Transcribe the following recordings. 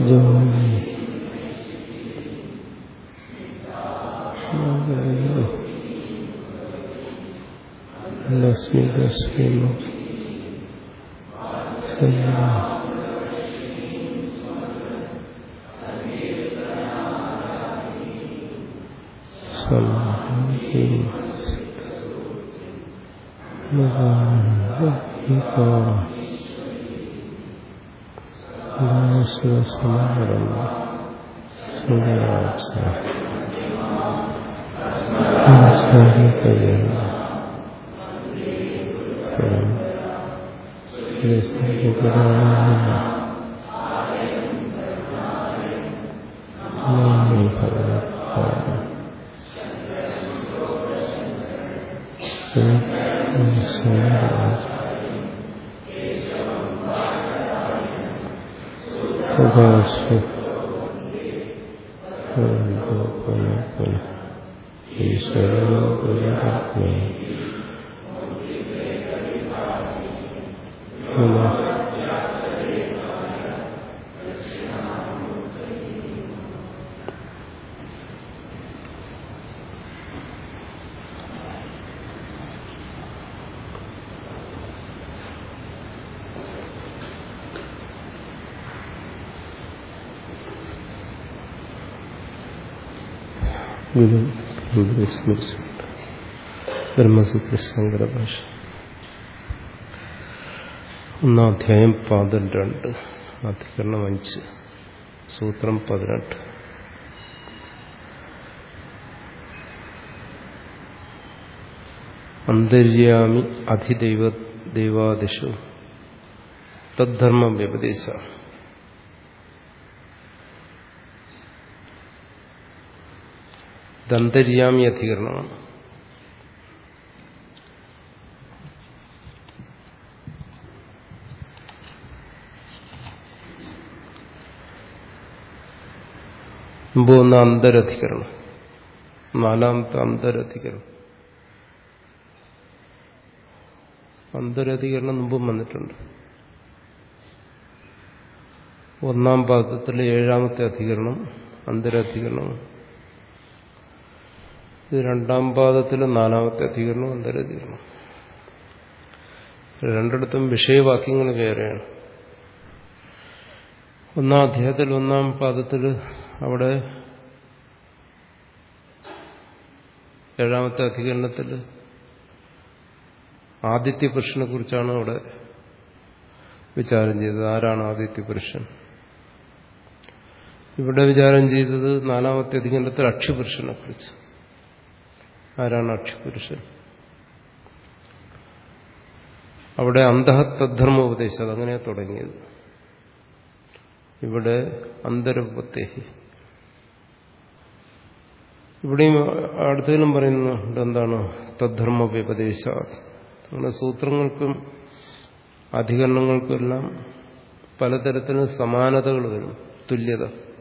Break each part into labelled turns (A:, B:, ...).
A: ജ്യോതി ലക്ഷ്മി ലക്ഷ്മി സമാരം സുന്ദരാക്ഷ ഗുരു ഗുരു സ്മരിച്ചു ബ്രഹ്മസൂത്ര ശങ്കര ഭാഷ ഒന്നാം അധ്യായം പാദം രണ്ട് അധികരണം അഞ്ച് സൂത്രം പതിനെട്ട് അന്തര്യാമി അധിദൈവ ദൈവാദിഷു തദ്ധർമ്മ വ്യപദേശ ദന്തര്യാമി അധികരണമാണ് മുമ്പ് വന്ന അന്തരധികരണം നാലാമത്തെ അന്തരധികരണം അന്തരധികരണം മുമ്പും വന്നിട്ടുണ്ട് ഒന്നാം പാദത്തിലെ ഏഴാമത്തെ അധികരണം അന്തരധികരണം ഇത് രണ്ടാം പാദത്തിലെ നാലാമത്തെ അധികരണം അന്തരധികരണം രണ്ടിടത്തും വിഷയവാക്യങ്ങൾ വേറെയാണ് ഒന്നാം അധ്യായത്തിൽ ഒന്നാം പാദത്തിൽ അവിടെ ഏഴാമത്തെ അധികരണത്തിൽ ആദിത്യ പുരുഷനെ കുറിച്ചാണ് അവിടെ വിചാരം ചെയ്തത് ആരാണ് ആദിത്യ പുരുഷൻ ഇവിടെ വിചാരം ചെയ്തത് നാലാമത്തെ അധികരണത്തിൽ അക്ഷിപുരുഷനെ കുറിച്ച് ആരാണ് അക്ഷിപുരുഷൻ അവിടെ അന്തഹത്തദ്ധർമ്മ ഉപദേശം അതങ്ങനെയാ തുടങ്ങിയത് ഇവിടെ അന്തരപത്തേഹി ഇവിടെയും അടുത്തതിലും പറയുന്നുണ്ട് എന്താണ് തദ്ധർമ്മ വ്യപദേശ അങ്ങനെ സൂത്രങ്ങൾക്കും അധികരണങ്ങൾക്കും എല്ലാം പലതരത്തിലും സമാനതകൾ വരും തുല്യത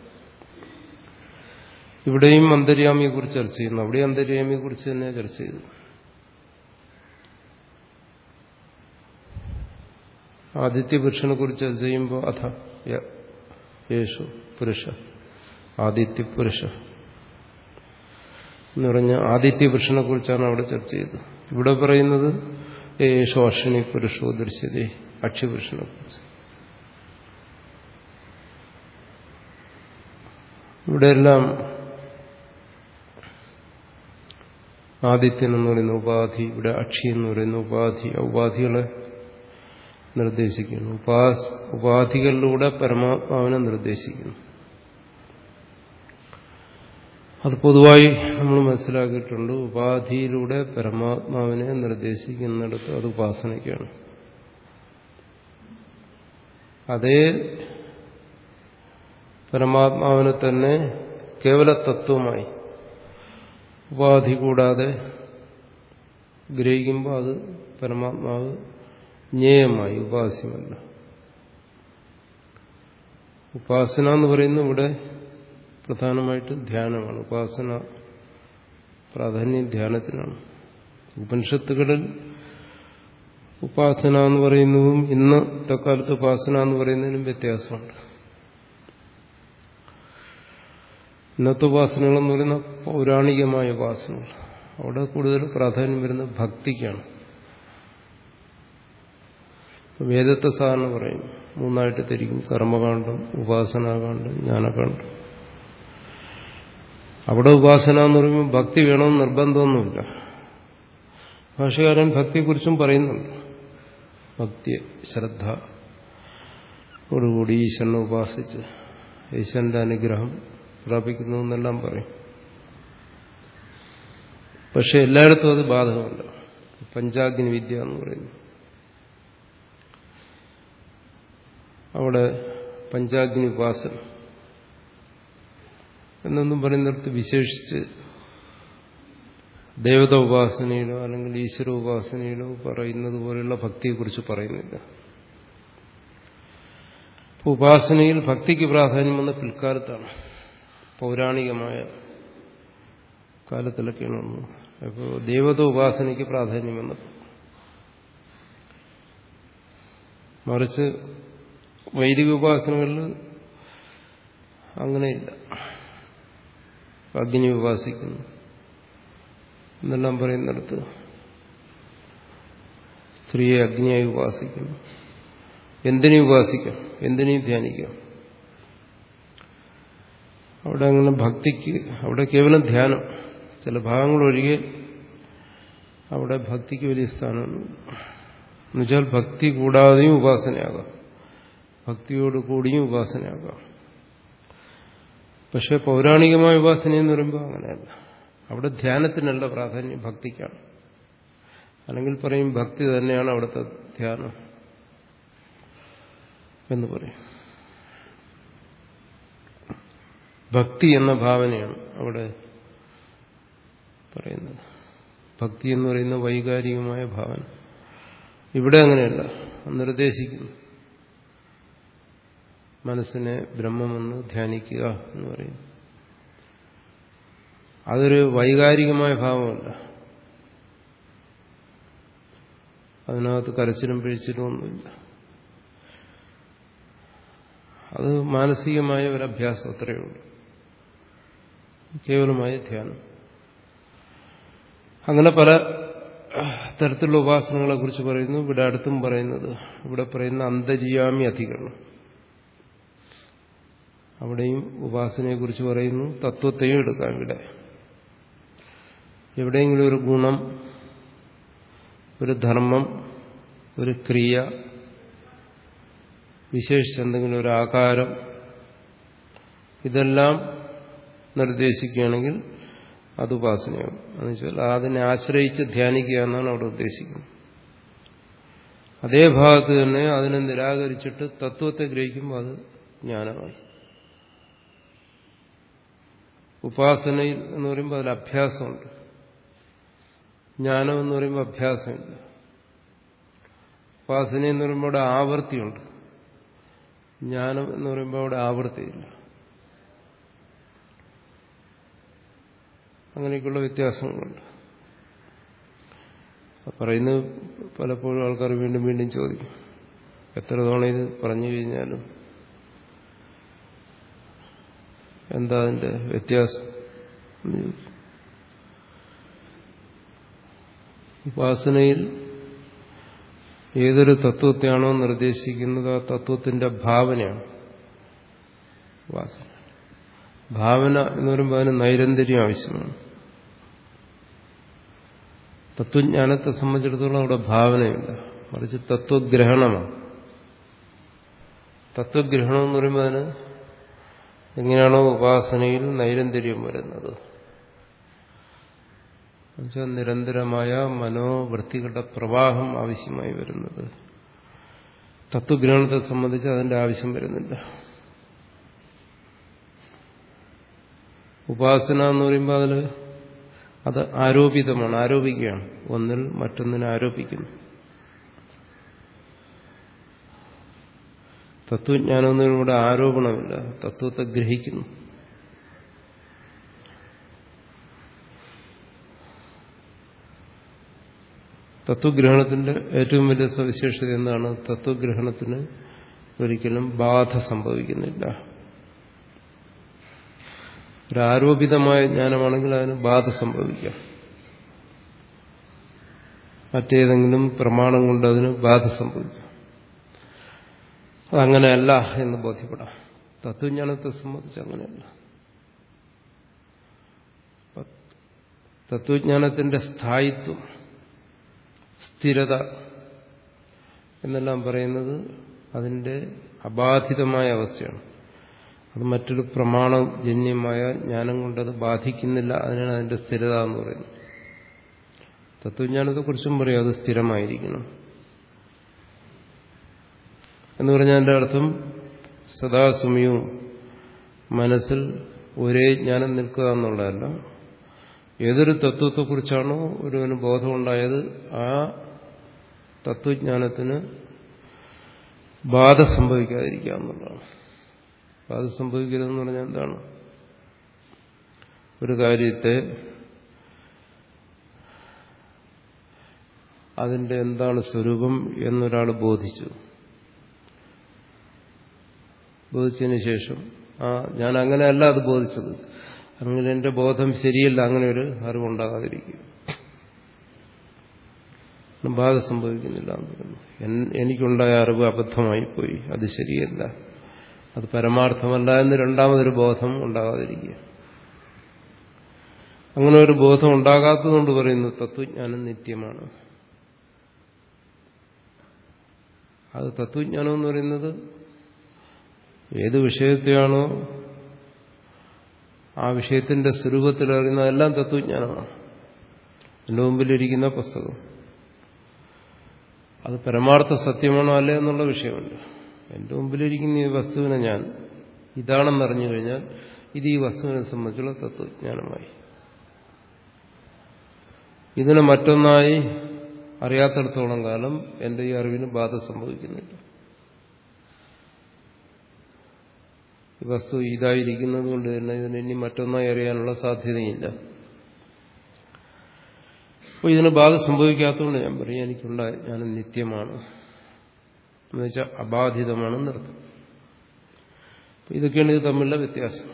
A: ഇവിടെയും അന്തര്യാമിയെ കുറിച്ച് ചർച്ച ചെയ്യുന്നു അവിടെ അന്തര്യാമിയെ കുറിച്ച് തന്നെ ചർച്ച ചെയ്തു ആദിത്യ പുരുഷനെ കുറിച്ച് ചർച്ച ചെയ്യുമ്പോൾ അഥ യേശു പുരുഷ ആദിത്യ പുരുഷ എന്ന് പറഞ്ഞ ആദിത്യ പുരുഷനെ കുറിച്ചാണ് അവിടെ ചർച്ച ചെയ്തത് ഇവിടെ പറയുന്നത് യേശു അശ്വിനി പുരുഷോ ദൃശ്യതേ അക്ഷിപുരുഷനെ കുറിച്ച് ഇവിടെയെല്ലാം ആദിത്യൻ എന്ന് പറയുന്ന ഉപാധി ഇവിടെ അക്ഷി എന്ന് പറയുന്ന ഉപാധി ഉപാധികളെ നിർദ്ദേശിക്കുന്നു ഉപാസ് ഉപാധികളിലൂടെ പരമാത്മാവിനെ നിർദ്ദേശിക്കുന്നു അത് പൊതുവായി നമ്മൾ മനസ്സിലാക്കിയിട്ടുണ്ട് ഉപാധിയിലൂടെ പരമാത്മാവിനെ നിർദ്ദേശിക്കുന്നിടത്ത് അത് ഉപാസനയ്ക്കാണ് അതേ പരമാത്മാവിനെ തന്നെ കേവല തത്വമായി ഉപാധി കൂടാതെ ഗ്രഹിക്കുമ്പോൾ അത് പരമാത്മാവ് ജ്ഞേയമായി ഉപാസ്യമല്ല ഉപാസന എന്ന് പറയുന്നത് ഇവിടെ പ്രധാനമായിട്ട് ധ്യാനമാണ് ഉപാസന പ്രാധാന്യം ധ്യാനത്തിനാണ് ഉപനിഷത്തുകളിൽ ഉപാസന എന്ന് പറയുന്നതും ഇന്നത്തെ കാലത്ത് ഉപാസന എന്ന് പറയുന്നതിനും വ്യത്യാസമുണ്ട് ഇന്നത്തെ ഉപാസനകളെന്ന് പറയുന്ന പൗരാണികമായ ഉപാസനകൾ അവിടെ കൂടുതൽ പ്രാധാന്യം വരുന്നത് ഭക്തിക്കാണ് വേദത്തെ സാധാരണ പറയും മൂന്നായിട്ട് തിരിക്കും കർമ്മകാന്ഡം ഉപാസനാകാന്ഡം ജ്ഞാനകാന്ഡം അവിടെ ഉപാസന എന്ന് പറയുമ്പോൾ ഭക്തി വേണമെന്ന് നിർബന്ധമൊന്നുമില്ല ഭാഷകാരൻ പറയുന്നുണ്ട് ഭക്തി ശ്രദ്ധ ഓടുകൂടി ഈശ്വരനെ ഉപാസിച്ച് ഈശ്വരന്റെ അനുഗ്രഹം പ്രാപിക്കുന്നു എന്നെല്ലാം പറയും പക്ഷെ എല്ലായിടത്തും അത് ബാധകമല്ല പഞ്ചാഗ്നി വിദ്യ എന്ന് പറയുന്നു അവിടെ പഞ്ചാഗ്നി ഉപാസന എന്നൊന്നും പറയുന്നിടത്ത് വിശേഷിച്ച് ദേവത ഉപാസനയിലോ അല്ലെങ്കിൽ ഈശ്വര ഉപാസനയിലോ പറയുന്നത് പോലെയുള്ള ഭക്തിയെക്കുറിച്ച് പറയുന്നില്ല ഉപാസനയിൽ ഭക്തിക്ക് പ്രാധാന്യം വന്ന പിൽക്കാലത്താണ് പൗരാണികമായ കാലത്തിലൊക്കെയാണ് വന്നത് അപ്പോൾ ദേവത ഉപാസനയ്ക്ക് പ്രാധാന്യം വന്നപ്പോൾ മറിച്ച് വൈദിക ഉപാസനകളിൽ അങ്ങനെയില്ല അഗ്നി ഉപാസിക്കുന്നു എന്നെല്ലാം പറയുന്നിടത്ത് സ്ത്രീയെ അഗ്നിയായി ഉപാസിക്കുന്നു എന്തിനേയും ഉപാസിക്കാം എന്തിനേയും ധ്യാനിക്കാം അവിടെ അങ്ങനെ ഭക്തിക്ക് അവിടെ കേവലം ധ്യാനം ചില ഭാഗങ്ങൾ ഒഴികെ അവിടെ ഭക്തിക്ക് വലിയ സ്ഥാനമൊന്നുമില്ല എന്നുവെച്ചാൽ ഭക്തി കൂടാതെയും ഉപാസനയാകാം ഭക്തിയോട് കൂടിയും ഉപാസനയാകാം പക്ഷെ പൗരാണികമായ ഉപാസന എന്ന് പറയുമ്പോൾ അങ്ങനെയല്ല അവിടെ ധ്യാനത്തിനല്ല പ്രാധാന്യം ഭക്തിക്കാണ് അല്ലെങ്കിൽ പറയും ഭക്തി തന്നെയാണ് അവിടുത്തെ ധ്യാനം എന്ന് പറയും ഭക്തി എന്ന ഭാവനയാണ് അവിടെ പറയുന്നത് ഭക്തി എന്ന് പറയുന്ന വൈകാരികമായ ഭാവന ഇവിടെ അങ്ങനെയല്ല നിർദ്ദേശിക്കുന്നു മനസ്സിനെ ബ്രഹ്മമെന്ന് ധ്യാനിക്കുക എന്ന് പറയും അതൊരു വൈകാരികമായ ഭാവമല്ല അതിനകത്ത് കരച്ചിലും പിഴിച്ചിലും ഒന്നുമില്ല അത് മാനസികമായ ഒരു അഭ്യാസം അത്രയേ ഉള്ളൂ കേവലമായ ധ്യാനം അങ്ങനെ പല തരത്തിലുള്ള ഉപാസനകളെ കുറിച്ച് പറയുന്നു ഇവിടെ അടുത്തും പറയുന്നത് ഇവിടെ പറയുന്ന അന്തര്യാമി അധികരണം അവിടെയും ഉപാസനയെക്കുറിച്ച് പറയുന്നു തത്വത്തെയും എടുക്കാം ഇവിടെ എവിടെയെങ്കിലും ഒരു ഗുണം ഒരു ധർമ്മം ഒരു ക്രിയ വിശേഷിച്ച് എന്തെങ്കിലും ഒരു ആകാരം ഇതെല്ലാം നിർദ്ദേശിക്കുകയാണെങ്കിൽ അത് ഉപാസനയാകും എന്ന് വെച്ചാൽ അതിനെ ആശ്രയിച്ച് ധ്യാനിക്കുക എന്നാണ് അവിടെ ഉദ്ദേശിക്കുന്നത് അതേ ഭാഗത്ത് തന്നെ അതിനെ നിരാകരിച്ചിട്ട് തത്വത്തെ ഗ്രഹിക്കുമ്പോൾ അത് ജ്ഞാനമായി ഉപാസനയിൽ എന്ന് പറയുമ്പോൾ അതിൽ അഭ്യാസമുണ്ട് ജ്ഞാനം എന്ന് പറയുമ്പോൾ അഭ്യാസമില്ല ഉപാസന എന്ന് പറയുമ്പോൾ അവിടെ ആവൃത്തിയുണ്ട് ജ്ഞാനം എന്ന് പറയുമ്പോൾ അവിടെ ആവൃത്തിയില്ല അങ്ങനെയൊക്കെയുള്ള വ്യത്യാസങ്ങളുണ്ട് പറയുന്നത് പലപ്പോഴും ആൾക്കാർ വീണ്ടും വീണ്ടും ചോദിക്കും എത്ര തവണ ഇത് പറഞ്ഞു കഴിഞ്ഞാലും എന്താ അതിന്റെ വ്യത്യാസം ഉപാസനയിൽ ഏതൊരു തത്വത്തെയാണോ നിർദ്ദേശിക്കുന്നത് ആ തത്വത്തിന്റെ ഭാവനയാണ് ഉപാസന ഭാവന എന്ന് പറയുമ്പോൾ അതിന് നൈരന്തര്യം ആവശ്യമാണ് തത്വജ്ഞാനത്തെ സംബന്ധിച്ചിടത്തോളം അവിടെ ഭാവനയില്ല മറിച്ച് തത്വഗ്രഹണമാണ് തത്വഗ്രഹണം എന്ന് പറയുമ്പോൾ അതിന് എങ്ങനെയാണോ ഉപാസനയിൽ നൈരന്തര്യം വരുന്നത് എന്നുവെച്ചാൽ നിരന്തരമായ മനോവൃത്തികളുടെ പ്രവാഹം ആവശ്യമായി വരുന്നത് തത്വഗ്രഹണത്തെ സംബന്ധിച്ച് അതിന്റെ ആവശ്യം വരുന്നില്ല ഉപാസന എന്ന് പറയുമ്പോൾ അതിൽ അത് ആരോപിതമാണ് ആരോപിക്കുകയാണ് ഒന്നിൽ മറ്റൊന്നിനെ ആരോപിക്കുന്നു തത്വജ്ഞാനമൊന്നും ഇവിടെ ആരോപണമില്ല തത്വത്തെ ഗ്രഹിക്കുന്നു തത്വഗ്രഹണത്തിന്റെ ഏറ്റവും വലിയ സവിശേഷത എന്താണ് തത്വഗ്രഹണത്തിന് ഒരിക്കലും ബാധ സംഭവിക്കുന്നില്ല ഒരു ആരോപിതമായ ജ്ഞാനമാണെങ്കിൽ അതിന് ബാധ സംഭവിക്കാം മറ്റേതെങ്കിലും പ്രമാണം കൊണ്ട് അതിന് ബാധ സംഭവിക്കാം അതങ്ങനെയല്ല എന്ന് ബോധ്യപ്പെടാം തത്വജ്ഞാനത്തെ സംബന്ധിച്ച് അങ്ങനെയല്ല തത്വജ്ഞാനത്തിന്റെ സ്ഥായിത്വം സ്ഥിരത എന്നെല്ലാം പറയുന്നത് അതിന്റെ അബാധിതമായ അവസ്ഥയാണ് അത് മറ്റൊരു പ്രമാണജന്യമായ ജ്ഞാനം കൊണ്ടത് ബാധിക്കുന്നില്ല അതിനാണ് അതിന്റെ സ്ഥിരത എന്ന് പറയുന്നത് തത്വജ്ഞാനത്തെക്കുറിച്ചും പറയും അത് സ്ഥിരമായിരിക്കണം എന്ന് പറഞ്ഞാൽ എൻ്റെ അർത്ഥം സദാസമയവും മനസ്സിൽ ഒരേ ജ്ഞാനം നിൽക്കുക എന്നുള്ളതല്ല ഏതൊരു തത്വത്തെക്കുറിച്ചാണോ ഒരുവന് ബോധമുണ്ടായത് ആ തത്വജ്ഞാനത്തിന് ബാധ സംഭവിക്കാതിരിക്കുക എന്നുള്ളതാണ് ബാധ സംഭവിക്കരുതെന്ന് പറഞ്ഞാൽ എന്താണ് ഒരു കാര്യത്തെ അതിന്റെ എന്താണ് സ്വരൂപം എന്നൊരാൾ ബോധിച്ചു ബോധിച്ചതിന് ശേഷം ആ ഞാൻ അങ്ങനെയല്ല അത് ബോധിച്ചത് അങ്ങനെ എന്റെ ബോധം ശരിയല്ല അങ്ങനെ ഒരു അറിവുണ്ടാകാതിരിക്കുക ബാധ സംഭവിക്കുന്നില്ല എന്ന് പറയുന്നു എനിക്കുണ്ടായ അറിവ് അബദ്ധമായി പോയി അത് ശരിയല്ല അത് പരമാർത്ഥമല്ല എന്ന് രണ്ടാമതൊരു ബോധം ഉണ്ടാകാതിരിക്കുക അങ്ങനെ ഒരു ബോധം ഉണ്ടാകാത്തതുകൊണ്ട് പറയുന്നു തത്വജ്ഞാനം നിത്യമാണ് അത് തത്വജ്ഞാനം എന്ന് പറയുന്നത് ഏത് വിഷയത്തെയാണോ ആ വിഷയത്തിന്റെ സ്വരൂപത്തിൽ അറിയുന്നതെല്ലാം തത്വജ്ഞാനമാണ് എൻ്റെ മുമ്പിലിരിക്കുന്ന പുസ്തകം അത് പരമാർത്ഥ സത്യമാണോ അല്ലേ എന്നുള്ള വിഷയമുണ്ട് എൻ്റെ മുമ്പിലിരിക്കുന്ന ഈ വസ്തുവിനെ ഞാൻ ഇതാണെന്നറിഞ്ഞു കഴിഞ്ഞാൽ ഇത് ഈ വസ്തുവിനെ സംബന്ധിച്ചുള്ള തത്വജ്ഞാനമായി ഇതിനെ മറ്റൊന്നായി അറിയാത്തിടത്തോളം കാലം എൻ്റെ ഈ അറിവിന് ബാധ സംഭവിക്കുന്നില്ല ഈ വസ്തു ഇതായിരിക്കുന്നത് കൊണ്ട് തന്നെ ഇതിന് ഇനി മറ്റൊന്നായി അറിയാനുള്ള സാധ്യതയില്ല അപ്പോൾ ഇതിന് ബാധ സംഭവിക്കാത്തതുകൊണ്ട് ഞാൻ പറയും എനിക്കുണ്ടായ ജ്ഞാനം നിത്യമാണ് എന്നുവെച്ചാൽ അബാധിതമാണെന്ന് അർത്ഥം ഇതൊക്കെയാണ് ഇത് തമ്മിലുള്ള വ്യത്യാസം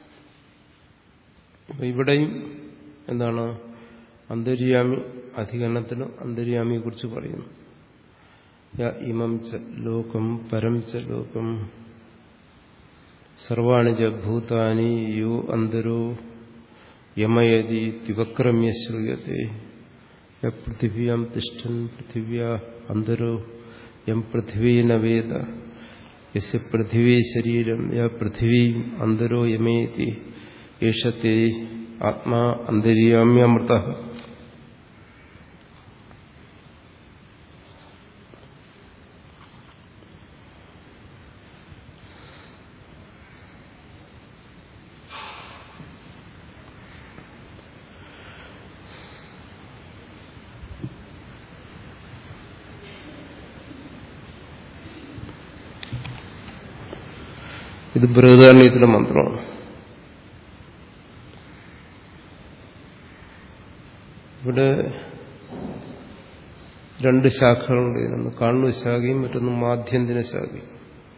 A: അപ്പൊ ഇവിടെയും എന്താണ് അന്തര്യാമി അധികരണത്തിനും അന്തര്യാമിയെ കുറിച്ച് പറയുന്നു ഇമം ച ലോകം പരം ച ലോകം സർവാണി ച ഭൂതാനി യോ അന്തരോ യമയതി തിവക്രമ്യ ശ്രൂയത്തെ പൃഥിവ്യാം തിഷ്ഠൻ പൃഥിവ്യ അന്തരോ യം പൃഥിവീന വേദ യസ് പൃഥിവീ ശരീരം യ പൃഥിവീ അന്തരോ യമേതി യേഷത്തെ ആത്മാ അന്തര്യാമ്യമൃത ഇത് ബൃഹദാരണ്യത്തിലെ മന്ത്രമാണ് ഇവിടെ രണ്ട് ശാഖകളുണ്ട് ഇതിനൊന്ന് കണ്ണു ശാഖയും മറ്റൊന്ന് മാധ്യന്തിന ശാഖയും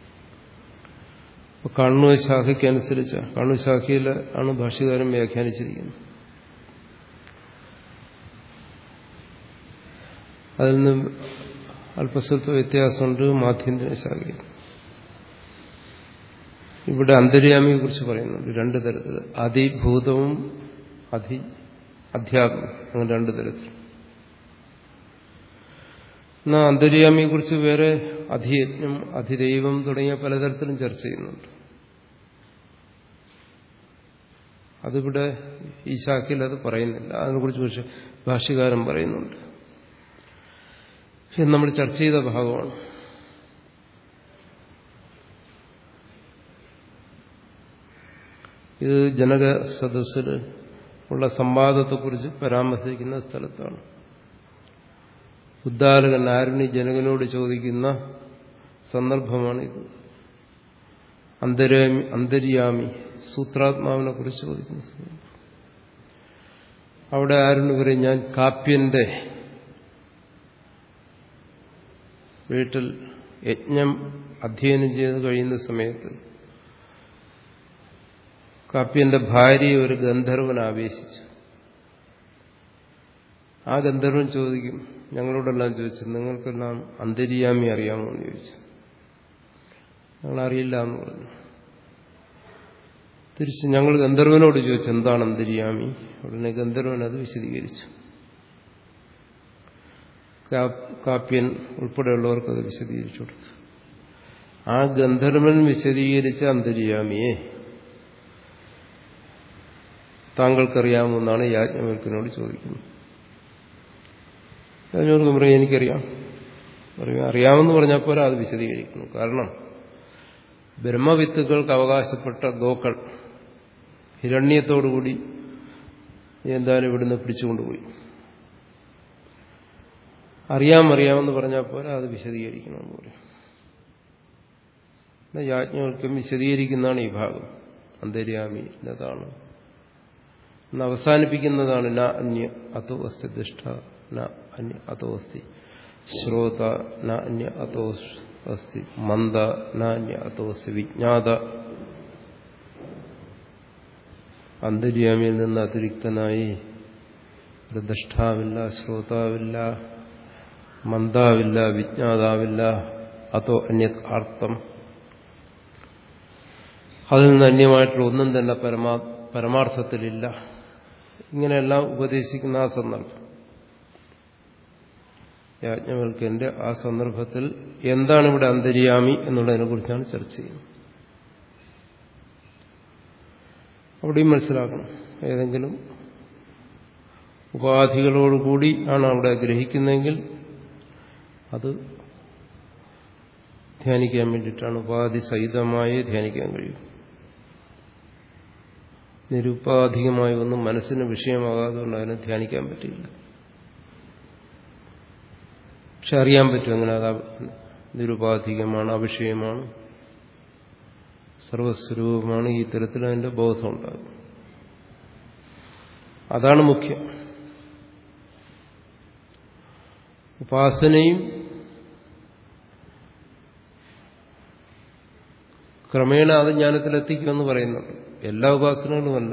A: അപ്പൊ കണ്ണു ശാഖയ്ക്കനുസരിച്ച കണ്ണു ശാഖയിൽ ആണ് ഭാഷ്യകാരൻ വ്യാഖ്യാനിച്ചിരിക്കുന്നത് അതിൽ നിന്ന് അല്പസ്വല്പ വ്യത്യാസമുണ്ട് മാധ്യന്തിന ശാഖയിൽ ഇവിടെ അന്തര്യാമിയെ കുറിച്ച് പറയുന്നുണ്ട് രണ്ട് തരത്തിൽ അതിഭൂതവും അധി അധ്യാത്മം അങ്ങനെ രണ്ട് തരത്തിൽ എന്നാൽ അന്തര്യാമിയെ കുറിച്ച് വേറെ അധിയജ്ഞം അധിദൈവം തുടങ്ങിയ പലതരത്തിലും ചർച്ച ചെയ്യുന്നുണ്ട് അതിവിടെ ഈ ശാഖയിൽ അത് പറയുന്നില്ല അതിനെക്കുറിച്ച് പക്ഷെ ഭാഷ്യകാരൻ പറയുന്നുണ്ട് പക്ഷെ നമ്മൾ ചർച്ച ചെയ്ത ഭാഗമാണ് ഇത് ജനക സദസ്സിൽ ഉള്ള സംവാദത്തെക്കുറിച്ച് പരാമർശിക്കുന്ന സ്ഥലത്താണ് ഉദ്ദാലകൻ ആരുണി ജനകനോട് ചോദിക്കുന്ന സന്ദർഭമാണ് ഇത് അന്തര്യാമി അന്തര്യാമി സൂത്രാത്മാവിനെ കുറിച്ച് ചോദിക്കുന്ന സന്ദർഭം അവിടെ ആരുണി പറയും ഞാൻ കാപ്യന്റെ വീട്ടിൽ യജ്ഞം അധ്യയനം ചെയ്ത് കഴിയുന്ന സമയത്ത് കാപ്യന്റെ ഭാര്യയെ ഒരു ഗന്ധർവൻ ആവേശിച്ചു ആ ഗന്ധർവൻ ചോദിക്കും ഞങ്ങളോടെല്ലാം ചോദിച്ചു നിങ്ങൾക്കെല്ലാം അന്തര്യാമി അറിയാമോ എന്ന് ചോദിച്ചു ഞങ്ങൾ അറിയില്ല എന്ന് പറഞ്ഞു തിരിച്ച് ഞങ്ങൾ ഗന്ധർവനോട് ചോദിച്ചു എന്താണ് അന്തര്യാമി ഉടനെ ഗന്ധർവൻ അത് വിശദീകരിച്ചു കാപ്യൻ ഉൾപ്പെടെയുള്ളവർക്ക് അത് വിശദീകരിച്ചു കൊടുത്തു ആ ഗന്ധർവൻ വിശദീകരിച്ച അന്തര്യാമിയെ താങ്കൾക്കറിയാമെന്നാണ് യാജ്ഞവൽക്കനോട് ചോദിക്കുന്നത് യാജ്ഞവൽക്കൻ പറയും എനിക്കറിയാം പറയും അറിയാമെന്ന് പറഞ്ഞാൽ പോരാ അത് വിശദീകരിക്കുന്നു കാരണം ബ്രഹ്മവിത്തുകൾക്ക് അവകാശപ്പെട്ട ഗോക്കൾ ഹിരണ്യത്തോടുകൂടി എന്തായാലും ഇവിടുന്ന് പിടിച്ചുകൊണ്ടുപോയി അറിയാം അറിയാമെന്ന് പറഞ്ഞാൽ പോരാ അത് വിശദീകരിക്കണമെന്ന് പറയും യാജ്ഞവൽക്കം വിശദീകരിക്കുന്നതാണ് ഈ ഭാഗം അന്തര്യാമി എന്നതാണ് എന്ന് അവസാനിപ്പിക്കുന്നതാണ് ന അന്യ അതോ അസ്തി ദുഷ്ട ന അന്യ അതോ അസ്തി ശ്രോത ന അന്യ അതോ അസ്തി മന്ദ ന അന്യ അതോ അസ്തി വിജ്ഞാത അന്തര്യാമിയിൽ നിന്ന് അതിരിക്തനായി ഒരു ദഷ്ടാവില്ല ശ്രോതാവില്ല മന്ദാവില്ല വിജ്ഞാതാവില്ല അതോ അന്യത് ആർത്തം അതിൽ നിന്ന് അന്യമായിട്ടുള്ള ഒന്നും തന്നെ പരമാ പരമാർത്ഥത്തിലില്ല ഇങ്ങനെയെല്ലാം ഉപദേശിക്കുന്ന ആ സന്ദർഭം യാജ്ഞവൽക്കന്റെ ആ സന്ദർഭത്തിൽ എന്താണ് ഇവിടെ അന്തര്യാമി എന്നുള്ളതിനെ കുറിച്ചാണ് ചർച്ച ചെയ്യുന്നത് അവിടെയും മനസ്സിലാക്കണം ഏതെങ്കിലും ഉപാധികളോടുകൂടി ആണ് അവിടെ ഗ്രഹിക്കുന്നതെങ്കിൽ അത് ധ്യാനിക്കാൻ വേണ്ടിയിട്ടാണ് ഉപാധി സഹിതമായി ധ്യാനിക്കാൻ കഴിയും നിരുപാധികമായ ഒന്നും മനസ്സിന് വിഷയമാകാതെ കൊണ്ട് അതിനെ ധ്യാനിക്കാൻ പറ്റില്ല പക്ഷെ അറിയാൻ പറ്റും അങ്ങനെ അത് നിരുപാധികമാണ് അവിഷയമാണ് സർവസ്വരൂപമാണ് ഈ തരത്തിൽ അതിന്റെ ബോധം ഉണ്ടാകും അതാണ് മുഖ്യം ഉപാസനയും ക്രമേണ അത് ജ്ഞാനത്തിലെത്തിക്കുമെന്ന് പറയുന്നുണ്ട് എല്ലാ ഉപാസനകളുമല്ല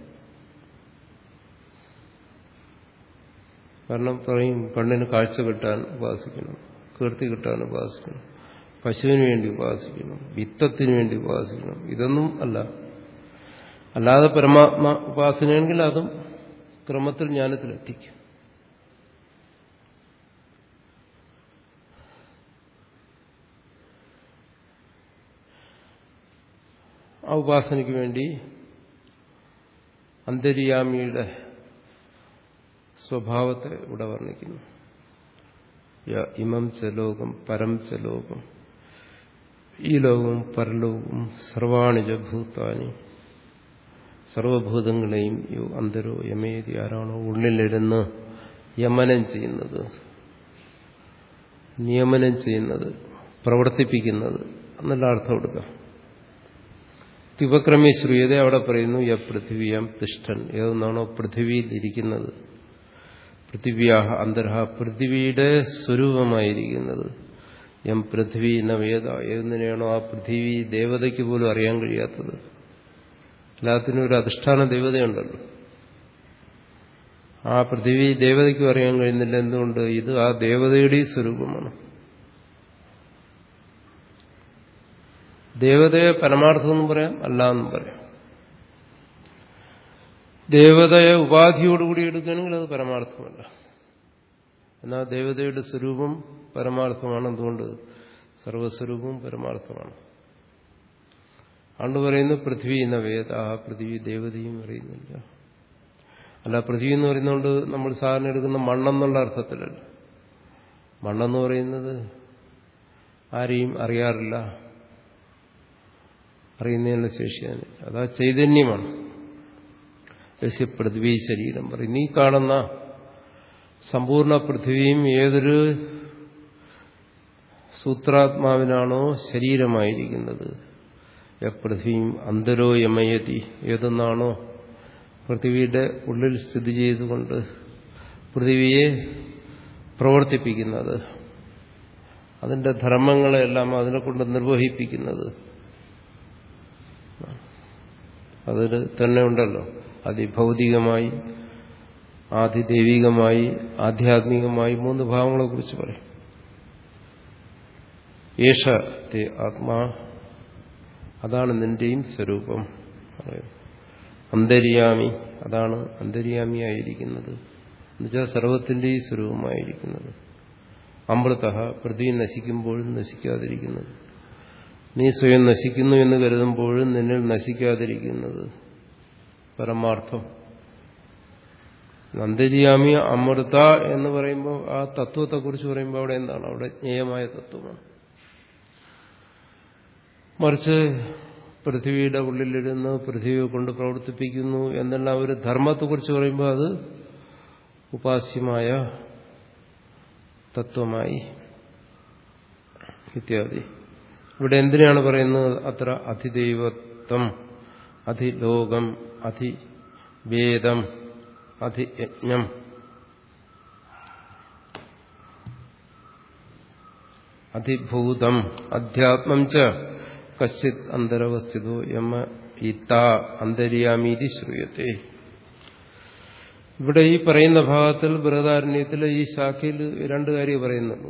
A: കാരണം പറയും കണ്ണിന് കാഴ്ച കിട്ടാൻ ഉപാസിക്കണം കീർത്തി കിട്ടാൻ ഉപാസിക്കണം പശുവിന് വേണ്ടി ഉപാസിക്കണം വിത്തത്തിന് വേണ്ടി ഉപാസിക്കണം ഇതൊന്നും അല്ല അല്ലാതെ പരമാത്മ ഉപാസനയാണെങ്കിൽ അതും ക്രമത്തിൽ ജ്ഞാനത്തിലെത്തിക്കും ആ ഉപാസനയ്ക്ക് വേണ്ടി അന്തര്യാമിയുടെ സ്വഭാവത്തെ ഇവിടെ വർണ്ണിക്കുന്നു ഇമം ച ലോകം പരം ച ലോകം ഈ ലോകവും പരലോകവും സർവാണിജ ഭൂതാനി സർവഭൂതങ്ങളെയും യോ അന്തരോ യമേതി ആരാണോ ഉള്ളിലിരുന്ന് യമനം ചെയ്യുന്നത് നിയമനം ചെയ്യുന്നത് പ്രവർത്തിപ്പിക്കുന്നത് എന്നുള്ള അർത്ഥം എടുക്കാം തിവക്രമേ ശ്രീയത അവിടെ പറയുന്നു യ പൃഥിവിയാം തിഷ്ഠൻ ഏതൊന്നാണോ പൃഥിവിയിൽ ഇരിക്കുന്നത് പൃഥിവ്യാഹ അന്തരഹ പൃഥിവിയുടെ സ്വരൂപമായിരിക്കുന്നത് എം പൃഥ്വി എന്ന വേദ ഏതെന്നിനെയാണോ ആ പൃഥിവി ദേവതയ്ക്ക് പോലും അറിയാൻ കഴിയാത്തത് എല്ലാത്തിനും ഒരു അധിഷ്ഠാന ദേവതയുണ്ടല്ലോ ആ പൃഥിവി ദേവതയ്ക്കും അറിയാൻ കഴിയുന്നില്ല എന്തുകൊണ്ട് ഇത് ആ ദേവതയുടെ സ്വരൂപമാണ് ദേവതയെ പരമാർത്ഥം എന്നും പറയാം അല്ല എന്നും പറയാം ദേവതയെ ഉപാധിയോടുകൂടി എടുക്കുകയാണെങ്കിൽ അത് പരമാർത്ഥമല്ല എന്നാൽ ദേവതയുടെ സ്വരൂപം പരമാർത്ഥമാണ് എന്തുകൊണ്ട് സർവസ്വരൂപവും പരമാർത്ഥമാണ് അതുകൊണ്ട് പറയുന്നു പൃഥ്വി എന്ന വേദ ആ പൃഥ്വി ദേവതയും അറിയുന്നില്ല അല്ല പൃഥ്വി എന്ന് പറയുന്നതുകൊണ്ട് നമ്മൾ സാധാരണ എടുക്കുന്ന മണ്ണെന്നുള്ള അർത്ഥത്തിലല്ല മണ്ണെന്ന് പറയുന്നത് ആരെയും അറിയാറില്ല അറിയുന്നതിനുള്ള ശേഷിയാണ് അതാ ചൈതന്യമാണ് യസ്യ പൃഥ്വി ശരീരം പറയും നീ കാണുന്ന സമ്പൂർണ്ണ പൃഥ്വിയും ഏതൊരു സൂത്രാത്മാവിനാണോ ശരീരമായിരിക്കുന്നത് പൃഥ്വിയും അന്തരോ യമയതി ഏതെന്നാണോ പൃഥ്വിയുടെ ഉള്ളിൽ സ്ഥിതി ചെയ്തുകൊണ്ട് പൃഥ്വിയെ പ്രവർത്തിപ്പിക്കുന്നത് അതിന്റെ ധർമ്മങ്ങളെല്ലാം അതിനെ കൊണ്ട് നിർവഹിപ്പിക്കുന്നത് അതിൽ തന്നെ ഉണ്ടല്ലോ അതിഭൗതികമായി ആദിദൈവികമായി ആധ്യാത്മികമായി മൂന്ന് ഭാവങ്ങളെ കുറിച്ച് പറയും യേശ തേ ആത്മാ അതാണ് നിന്റെയും സ്വരൂപം അന്തര്യാമി അതാണ് അന്തര്യാമിയായിരിക്കുന്നത് എന്നുവെച്ചാൽ സർവത്തിൻ്റെയും സ്വരൂപമായിരിക്കുന്നത് അമൃത പ്രതി നശിക്കുമ്പോഴും നശിക്കാതിരിക്കുന്നത് നീ സ്വയം നശിക്കുന്നു എന്ന് കരുതുമ്പോഴും നിന്നിൽ നശിക്കാതിരിക്കുന്നത് പരമാർത്ഥം അന്തര്യാമി അമൃത എന്ന് പറയുമ്പോൾ ആ തത്വത്തെക്കുറിച്ച് പറയുമ്പോൾ അവിടെ എന്താണ് അവിടെ ജ്ഞേയമായ തത്വമാണ് മറിച്ച് പൃഥ്വിയുടെ ഉള്ളിലിരുന്ന് പൃഥ്വിയെ കൊണ്ട് പ്രവർത്തിപ്പിക്കുന്നു എന്നെല്ലാം ഒരു ധർമ്മത്തെക്കുറിച്ച് പറയുമ്പോൾ അത് ഉപാസ്യമായ തത്വമായി ഇത്യാദി ഇവിടെ എന്തിനാണ് പറയുന്നത് അത്ര അധിദൈവത്വം അധിലോകം അധിവേദം അധിയജ്ഞം അധിഭൂതം അധ്യാത്മം ച കശ്ചിത് അന്തരവസ്ഥിതോ യമ ഇത്ത അന്തര്യാമീതി ശ്രൂയത്തെ ഇവിടെ ഈ പറയുന്ന ഭാഗത്തിൽ ബൃഹദാരണ്യത്തിൽ ഈ ശാഖയിൽ രണ്ട് കാര്യം പറയുന്നുള്ളൂ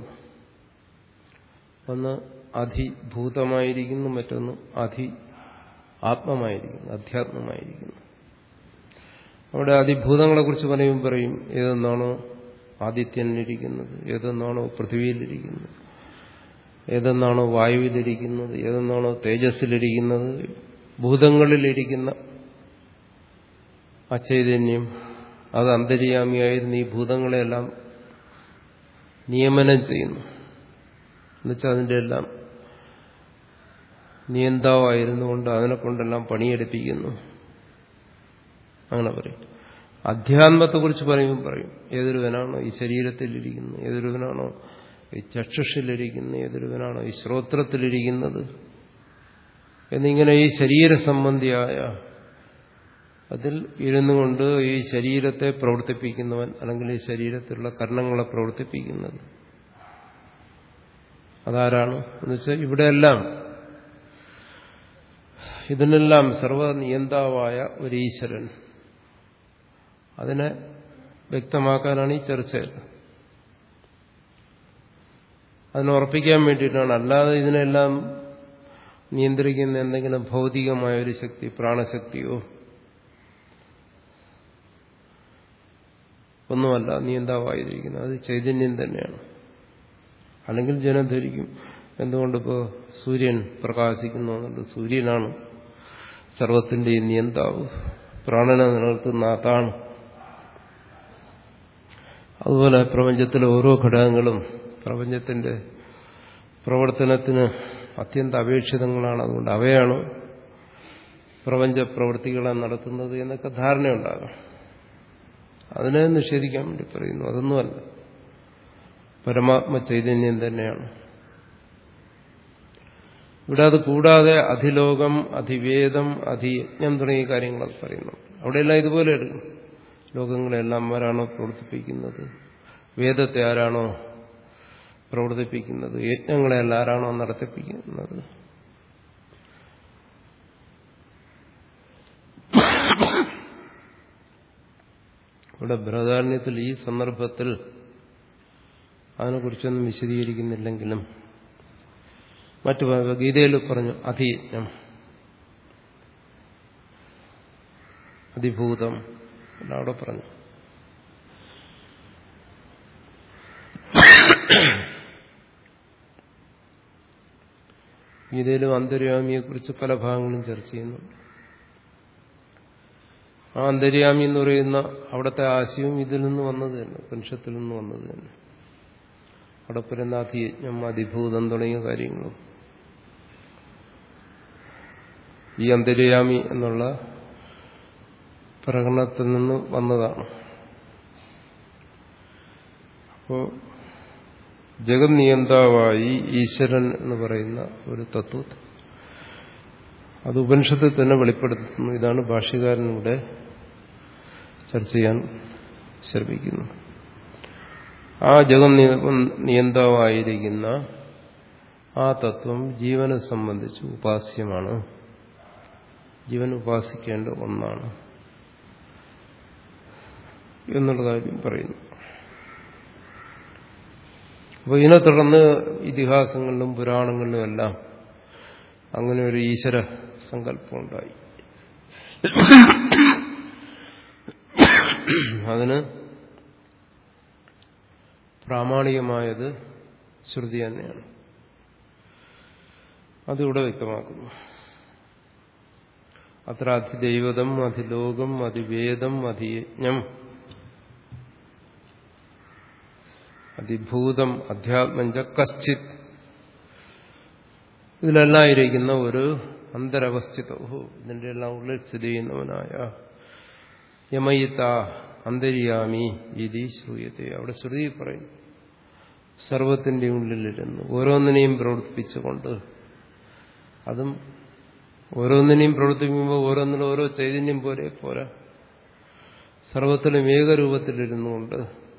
A: ഒന്ന് അധിഭൂതമായിരിക്കുന്നു മറ്റൊന്ന് അധി ആത്മമായിരിക്കുന്നു അധ്യാത്മമായിരിക്കുന്നു അവിടെ അതിഭൂതങ്ങളെക്കുറിച്ച് പറയുമ്പോൾ പറയും ഏതെന്നാണോ ആദിത്യനിലിരിക്കുന്നത് ഏതെന്നാണോ പൃഥ്വിയിലിരിക്കുന്നത് ഏതെന്നാണോ വായുവിലിരിക്കുന്നത് ഏതെന്നാണോ തേജസ്സിലിരിക്കുന്നത് ഭൂതങ്ങളിലിരിക്കുന്ന ആ ചൈതന്യം അത് അന്തര്യാമിയായിരുന്നു ഈ ഭൂതങ്ങളെല്ലാം നിയമനം ചെയ്യുന്നു എന്നുവെച്ചാൽ അതിൻ്റെ എല്ലാം നിയന്താവായിരുന്നു കൊണ്ട് അതിനെ കൊണ്ടെല്ലാം പണിയെടുപ്പിക്കുന്നു അങ്ങനെ പറയും അധ്യാത്മത്തെക്കുറിച്ച് പറയുമ്പോൾ പറയും ഏതൊരുവനാണോ ഈ ശരീരത്തിലിരിക്കുന്നത് ഏതൊരുവനാണോ ഈ ചക്ഷുഷിലിരിക്കുന്നത് ഏതൊരുവനാണോ ഈ ശ്രോത്രത്തിലിരിക്കുന്നത് എന്നിങ്ങനെ ഈ ശരീര സംബന്ധിയായ അതിൽ ഇരുന്നു കൊണ്ട് ഈ ശരീരത്തെ പ്രവർത്തിപ്പിക്കുന്നവൻ അല്ലെങ്കിൽ ഈ ശരീരത്തിലുള്ള കർണങ്ങളെ പ്രവർത്തിപ്പിക്കുന്നത് അതാരാണ് എന്നുവെച്ചാൽ ഇവിടെയെല്ലാം ഇതിനെല്ലാം സർവനിയന്താവായ ഒരു ഈശ്വരൻ അതിനെ വ്യക്തമാക്കാനാണ് ഈ ചർച്ചയിൽ അതിനെ ഉറപ്പിക്കാൻ വേണ്ടിയിട്ടാണ് അല്ലാതെ ഇതിനെല്ലാം നിയന്ത്രിക്കുന്ന എന്തെങ്കിലും ഭൗതികമായ ഒരു ശക്തി പ്രാണശക്തിയോ ഒന്നുമല്ല നിയന്താവായിരിക്കുന്നത് അത് ചൈതന്യം തന്നെയാണ് അല്ലെങ്കിൽ ജനം ധരിക്കും എന്തുകൊണ്ടിപ്പോ സൂര്യൻ പ്രകാശിക്കുന്നു എന്നുള്ളത് സൂര്യനാണ് സർവത്തിന്റെയും നിയന്താവ് പ്രാണനെ നിലനിർത്തുന്ന അതാണ് അതുപോലെ പ്രപഞ്ചത്തിലെ ഓരോ ഘടകങ്ങളും പ്രപഞ്ചത്തിന്റെ പ്രവർത്തനത്തിന് അത്യന്ത അപേക്ഷിതങ്ങളാണ് അതുകൊണ്ട് അവയാണ് പ്രപഞ്ച പ്രവൃത്തികളെ നടത്തുന്നത് എന്നൊക്കെ ധാരണയുണ്ടാകാം അതിനെ നിഷേധിക്കാൻ വേണ്ടി പറയുന്നു അതൊന്നുമല്ല പരമാത്മ ചൈതന്യം തന്നെയാണ് ഇവിടെ അത് കൂടാതെ അധിലോകം അധിവേദം അധിയജ്ഞം തുടങ്ങിയ കാര്യങ്ങളൊക്കെ പറയുന്നു അവിടെയെല്ലാം ഇതുപോലെ എടുക്കും ലോകങ്ങളെല്ലാം ആരാണോ പ്രവർത്തിപ്പിക്കുന്നത് വേദത്തെ ആരാണോ പ്രവർത്തിപ്പിക്കുന്നത് യജ്ഞങ്ങളെല്ലാം ആരാണോ നടത്തിപ്പിക്കുന്നത് ഇവിടെ ബൃഹദാരണ്യത്തിൽ ഈ സന്ദർഭത്തിൽ അതിനെക്കുറിച്ചൊന്നും വിശദീകരിക്കുന്നില്ലെങ്കിലും മറ്റു ഗീതയിൽ പറഞ്ഞു അധിയജ്ഞം അതിഭൂതം എല്ലാം അവിടെ പറഞ്ഞു ഗീതയിലും അന്തര്യാമിയെക്കുറിച്ച് പല ഭാഗങ്ങളും ചർച്ച ചെയ്യുന്നു ആ അന്തര്യാമി എന്ന് പറയുന്ന അവിടുത്തെ ആശയവും ഇതിൽ നിന്ന് വന്നത് തന്നെ പുരുഷത്തിൽ നിന്ന് വന്നത് തന്നെ അവിടെ പറയുന്ന അധിയജ്ഞം അതിഭൂതം തുടങ്ങിയ കാര്യങ്ങളും ഈ അന്തര്യാമി എന്നുള്ള പ്രകടനത്തിൽ നിന്ന് വന്നതാണ് അപ്പോ ജഗത് നിയന്താവായി ഈശ്വരൻ എന്ന് പറയുന്ന ഒരു തത്വം അത് ഉപനിഷത്തിൽ തന്നെ വെളിപ്പെടുത്തുന്നു ഇതാണ് ഭാഷ്യകാരൻ ഇവിടെ ചർച്ച ചെയ്യാൻ ശ്രമിക്കുന്നു ആ ജഗം നിയന്താവായിരിക്കുന്ന ആ തത്വം ജീവനെ സംബന്ധിച്ച് ഉപാസ്യമാണ് ജീവൻ ഉപാസിക്കേണ്ട ഒന്നാണ് എന്നുള്ള കാര്യം പറയുന്നു അപ്പോൾ ഇതിനെ തുടർന്ന് ഇതിഹാസങ്ങളിലും പുരാണങ്ങളിലും എല്ലാം അങ്ങനെ ഒരു ഈശ്വര സങ്കല്പം ഉണ്ടായി അതിന് പ്രാമാണികമായത് ശ്രുതി തന്നെയാണ് അതിവിടെ വ്യക്തമാക്കുന്നു അത്ര അധിദൈവതം അധിലോകം അതിവേദം അതിയജ്ഞം അതിഭൂതം അധ്യാത്മഞ്ച കശ്ചിത് ഇതിലെല്ലാം ഇരിക്കുന്ന ഒരു അന്തരവസ്ഥിതവും ഇതിന്റെ എല്ലാം ഉള്ളിൽ സ്ഥിതി ചെയ്യുന്നവനായ യമയിത്ത അന്തര്യാമി ഇതി ശ്രൂയത്തെ അവിടെ ശ്രുതി പറയും സർവത്തിന്റെ ഉള്ളിലിരുന്ന് ഓരോന്നിനെയും പ്രവർത്തിപ്പിച്ചുകൊണ്ട് അതും ഓരോന്നിനെയും പ്രവർത്തിക്കുമ്പോൾ ഓരോന്നിനും ഓരോ ചൈതന്യം പോലെ പോരാ സർവത്തിലും ഏകരൂപത്തിലിരുന്നു കൊണ്ട്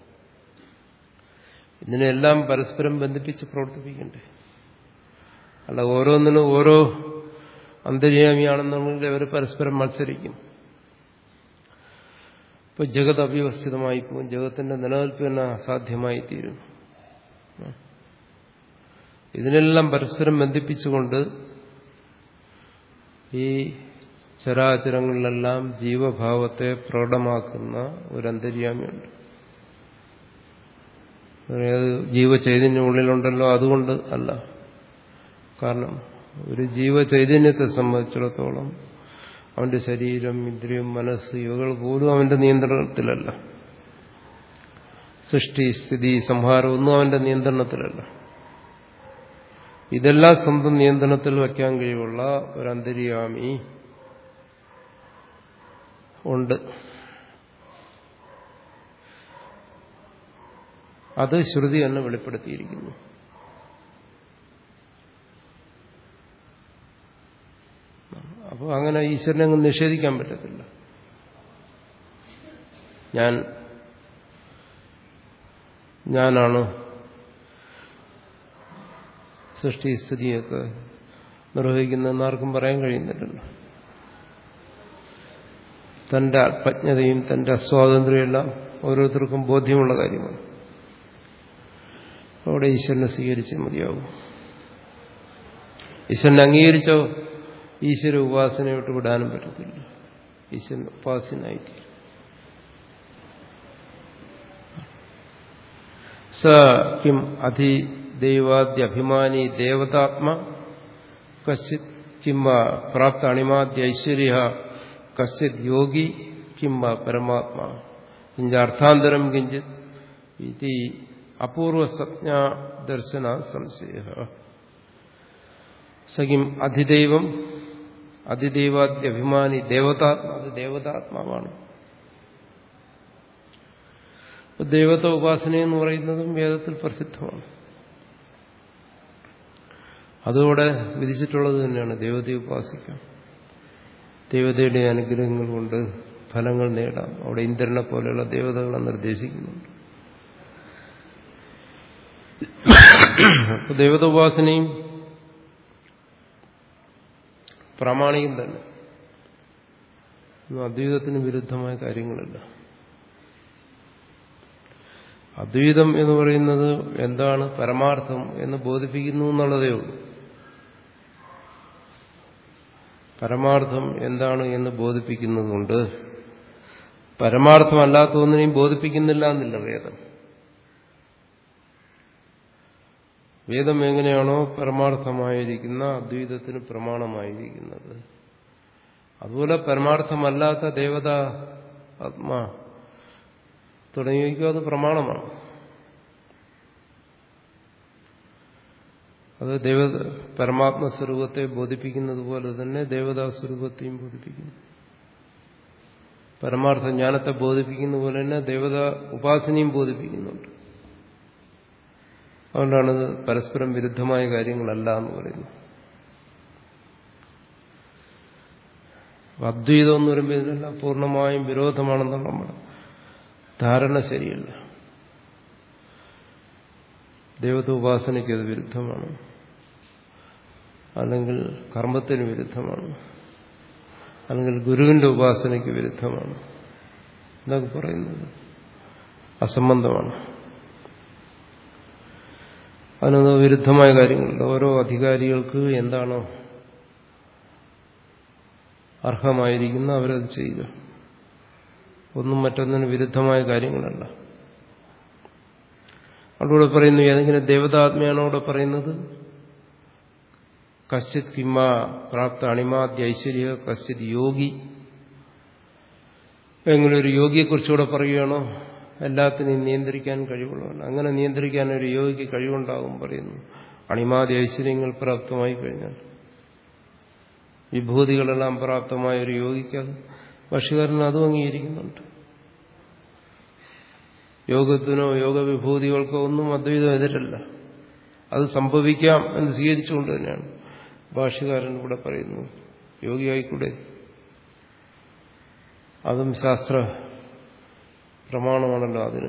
A: ഇതിനെല്ലാം പരസ്പരം ബന്ധിപ്പിച്ച് പ്രവർത്തിപ്പിക്കണ്ടേ അല്ല ഓരോന്നിനും ഓരോ അന്തര്യാമിയാണെന്നുണ്ടെങ്കിൽ അവർ പരസ്പരം മത്സരിക്കും ഇപ്പൊ ജഗത് അവ്യവസ്ഥിതമായി പോകും ജഗത്തിന്റെ നിലനിൽപ്പ് തന്നെ അസാധ്യമായി തീരും ഇതിനെല്ലാം പരസ്പരം ബന്ധിപ്പിച്ചുകൊണ്ട് ഈ ചരാചരങ്ങളിലെല്ലാം ജീവഭാവത്തെ പ്രകടമാക്കുന്ന ഒരു അന്തര്യാമിയുണ്ട് അത് ജീവചൈതന്യം ഉള്ളിലുണ്ടല്ലോ അതുകൊണ്ട് അല്ല കാരണം ഒരു ജീവചൈതന്യത്തെ സംബന്ധിച്ചിടത്തോളം അവന്റെ ശരീരം ഇന്ദ്രിയം മനസ്സ് ഇവകൾ പോലും അവന്റെ നിയന്ത്രണത്തിലല്ല സൃഷ്ടി സ്ഥിതി സംഹാരം ഒന്നും അവന്റെ നിയന്ത്രണത്തിലല്ല ഇതെല്ലാം സ്വന്തം നിയന്ത്രണത്തിൽ വയ്ക്കാൻ കഴിവുള്ള ഒരു അന്തര്യാമി ഉണ്ട് അത് ശ്രുതി തന്നെ വെളിപ്പെടുത്തിയിരിക്കുന്നു അപ്പോൾ അങ്ങനെ ഈശ്വരനെ അങ്ങ് നിഷേധിക്കാൻ പറ്റത്തില്ല ഞാൻ ഞാനാണ് സൃഷ്ടി സ്ഥിതിയൊക്കെ നിർവഹിക്കുന്നതെന്ന് ആർക്കും പറയാൻ കഴിയുന്നില്ലല്ലോ തന്റെ അല്പജ്ഞതയും തന്റെ അസ്വാതന്ത്ര്യമെല്ലാം ഓരോരുത്തർക്കും ബോധ്യമുള്ള കാര്യമാണ് അവിടെ ഈശ്വരനെ സ്വീകരിച്ചേ മതിയാവും ഈശ്വരനെ അംഗീകരിച്ചോ ഈശ്വര ഉപാസനയോട്ട് വിടാനും പറ്റത്തില്ല ഈശ്വരൻ ഉപാസനായിത്തീരും സ കിം അധിദൈവാദ്യഭിമാനി ദേവതാത്മ കശ്ചിത് കിംബ പ്രാപ്ത അണിമാദ്യൈശ്വര്യ കശ്ചിത് യോഗി കിംബ പരമാത്മാ കിഞ്ച അർത്ഥാന്തരം കിഞ്ചിത് ഇത് അപൂർവസജ്ഞാ ദർശന സംശയ സഖിം അധിദൈവം അതിദൈവാദ്യഭിമാനി ദേവതാത്മ അത് ദേവതാത്മാവാണ് ദൈവത്തെ ഉപാസന എന്ന് പറയുന്നതും വേദത്തിൽ പ്രസിദ്ധമാണ് അതോടെ വിധിച്ചിട്ടുള്ളത് തന്നെയാണ് ദൈവത്തെ ഉപാസിക്കാം ദൈവതയുടെ അനുഗ്രഹങ്ങൾ കൊണ്ട് ഫലങ്ങൾ നേടാം അവിടെ ഇന്ദ്രനെ പോലെയുള്ള ദേവതകളെ നിർദ്ദേശിക്കുന്നുണ്ട് ദൈവത ഉപാസനയും പ്രാമാണികം തന്നെ അദ്വൈതത്തിന് വിരുദ്ധമായ കാര്യങ്ങളല്ല അദ്വൈതം എന്ന് പറയുന്നത് എന്താണ് പരമാർത്ഥം എന്ന് ബോധിപ്പിക്കുന്നു എന്നുള്ളതേ ഉള്ളൂ പരമാർത്ഥം എന്താണ് എന്ന് ബോധിപ്പിക്കുന്നതുകൊണ്ട് പരമാർത്ഥമല്ലാത്ത ഒന്നിനെയും ബോധിപ്പിക്കുന്നില്ല എന്നില്ല വേദം വേദം എങ്ങനെയാണോ പരമാർത്ഥമായിരിക്കുന്ന അദ്വൈതത്തിന് പ്രമാണമായിരിക്കുന്നത് അതുപോലെ പരമാർത്ഥമല്ലാത്ത ദേവത ആത്മാ തുടങ്ങിയവയ്ക്കും അത് പ്രമാണമാണ് അത് ദേവ പരമാത്മസ്വരൂപത്തെ ബോധിപ്പിക്കുന്നത് പോലെ തന്നെ ദേവതാ സ്വരൂപത്തെയും ബോധിപ്പിക്കുന്നു പരമാർത്ഥ ജ്ഞാനത്തെ ബോധിപ്പിക്കുന്ന പോലെ തന്നെ ദേവത ഉപാസനയും ബോധിപ്പിക്കുന്നുണ്ട് അതുകൊണ്ടാണത് പരസ്പരം വിരുദ്ധമായ കാര്യങ്ങളല്ല എന്ന് പറയുന്നത് അദ്വൈതം എന്ന് പറയുമ്പോൾ ഇതിനെല്ലാം പൂർണ്ണമായും വിരോധമാണെന്നുള്ള നമ്മുടെ ധാരണ ശരിയല്ല ദൈവത ഉപാസനയ്ക്ക് അത് വിരുദ്ധമാണ് അല്ലെങ്കിൽ കർമ്മത്തിന് വിരുദ്ധമാണ് അല്ലെങ്കിൽ ഗുരുവിന്റെ ഉപാസനയ്ക്ക് വിരുദ്ധമാണ് എന്നൊക്കെ പറയുന്നത് അസംബന്ധമാണ് അതിനൊന്ന് വിരുദ്ധമായ കാര്യങ്ങളുണ്ട് ഓരോ അധികാരികൾക്ക് എന്താണോ അർഹമായിരിക്കുന്ന അവരത് ചെയ്യുക ഒന്നും മറ്റൊന്നിന് വിരുദ്ധമായ കാര്യങ്ങളല്ല അവിടെ പറയുന്നു ഏതെങ്കിലും ദേവതാത്മയാണോ അവിടെ പറയുന്നത് കശ്ചിത് കിമ്മ പ്രാപ്ത അണിമാദ്യ ഐശ്വര്യ കശ്ചിത് യോഗി എങ്ങനെ ഒരു യോഗിയെക്കുറിച്ചുകൂടെ പറയുകയാണോ എല്ലാത്തിനെയും നിയന്ത്രിക്കാൻ കഴിവുള്ളവൻ അങ്ങനെ നിയന്ത്രിക്കാൻ ഒരു യോഗിക്ക് കഴിവുണ്ടാകും പറയുന്നു അണിമാതി ഐശ്വര്യങ്ങൾ പ്രാപ്തമായി കഴിഞ്ഞാൽ വിഭൂതികളെല്ലാം പ്രാപ്തമായ ഒരു യോഗിക്ക് അത് ഭക്ഷ്യകാരൻ അതും അംഗീകരിക്കുന്നുണ്ട് യോഗത്തിനോ യോഗവിഭൂതികൾക്കോ ഒന്നും അദ്വൈതം എതിരല്ല അത് സംഭവിക്കാം എന്ന് സ്വീകരിച്ചുകൊണ്ട് തന്നെയാണ് ഭാഷ്യകാരൻ ഇവിടെ പറയുന്നു യോഗിയായിക്കൂടെ അതും ശാസ്ത്ര പ്രമാണമാണല്ലോ അതിന്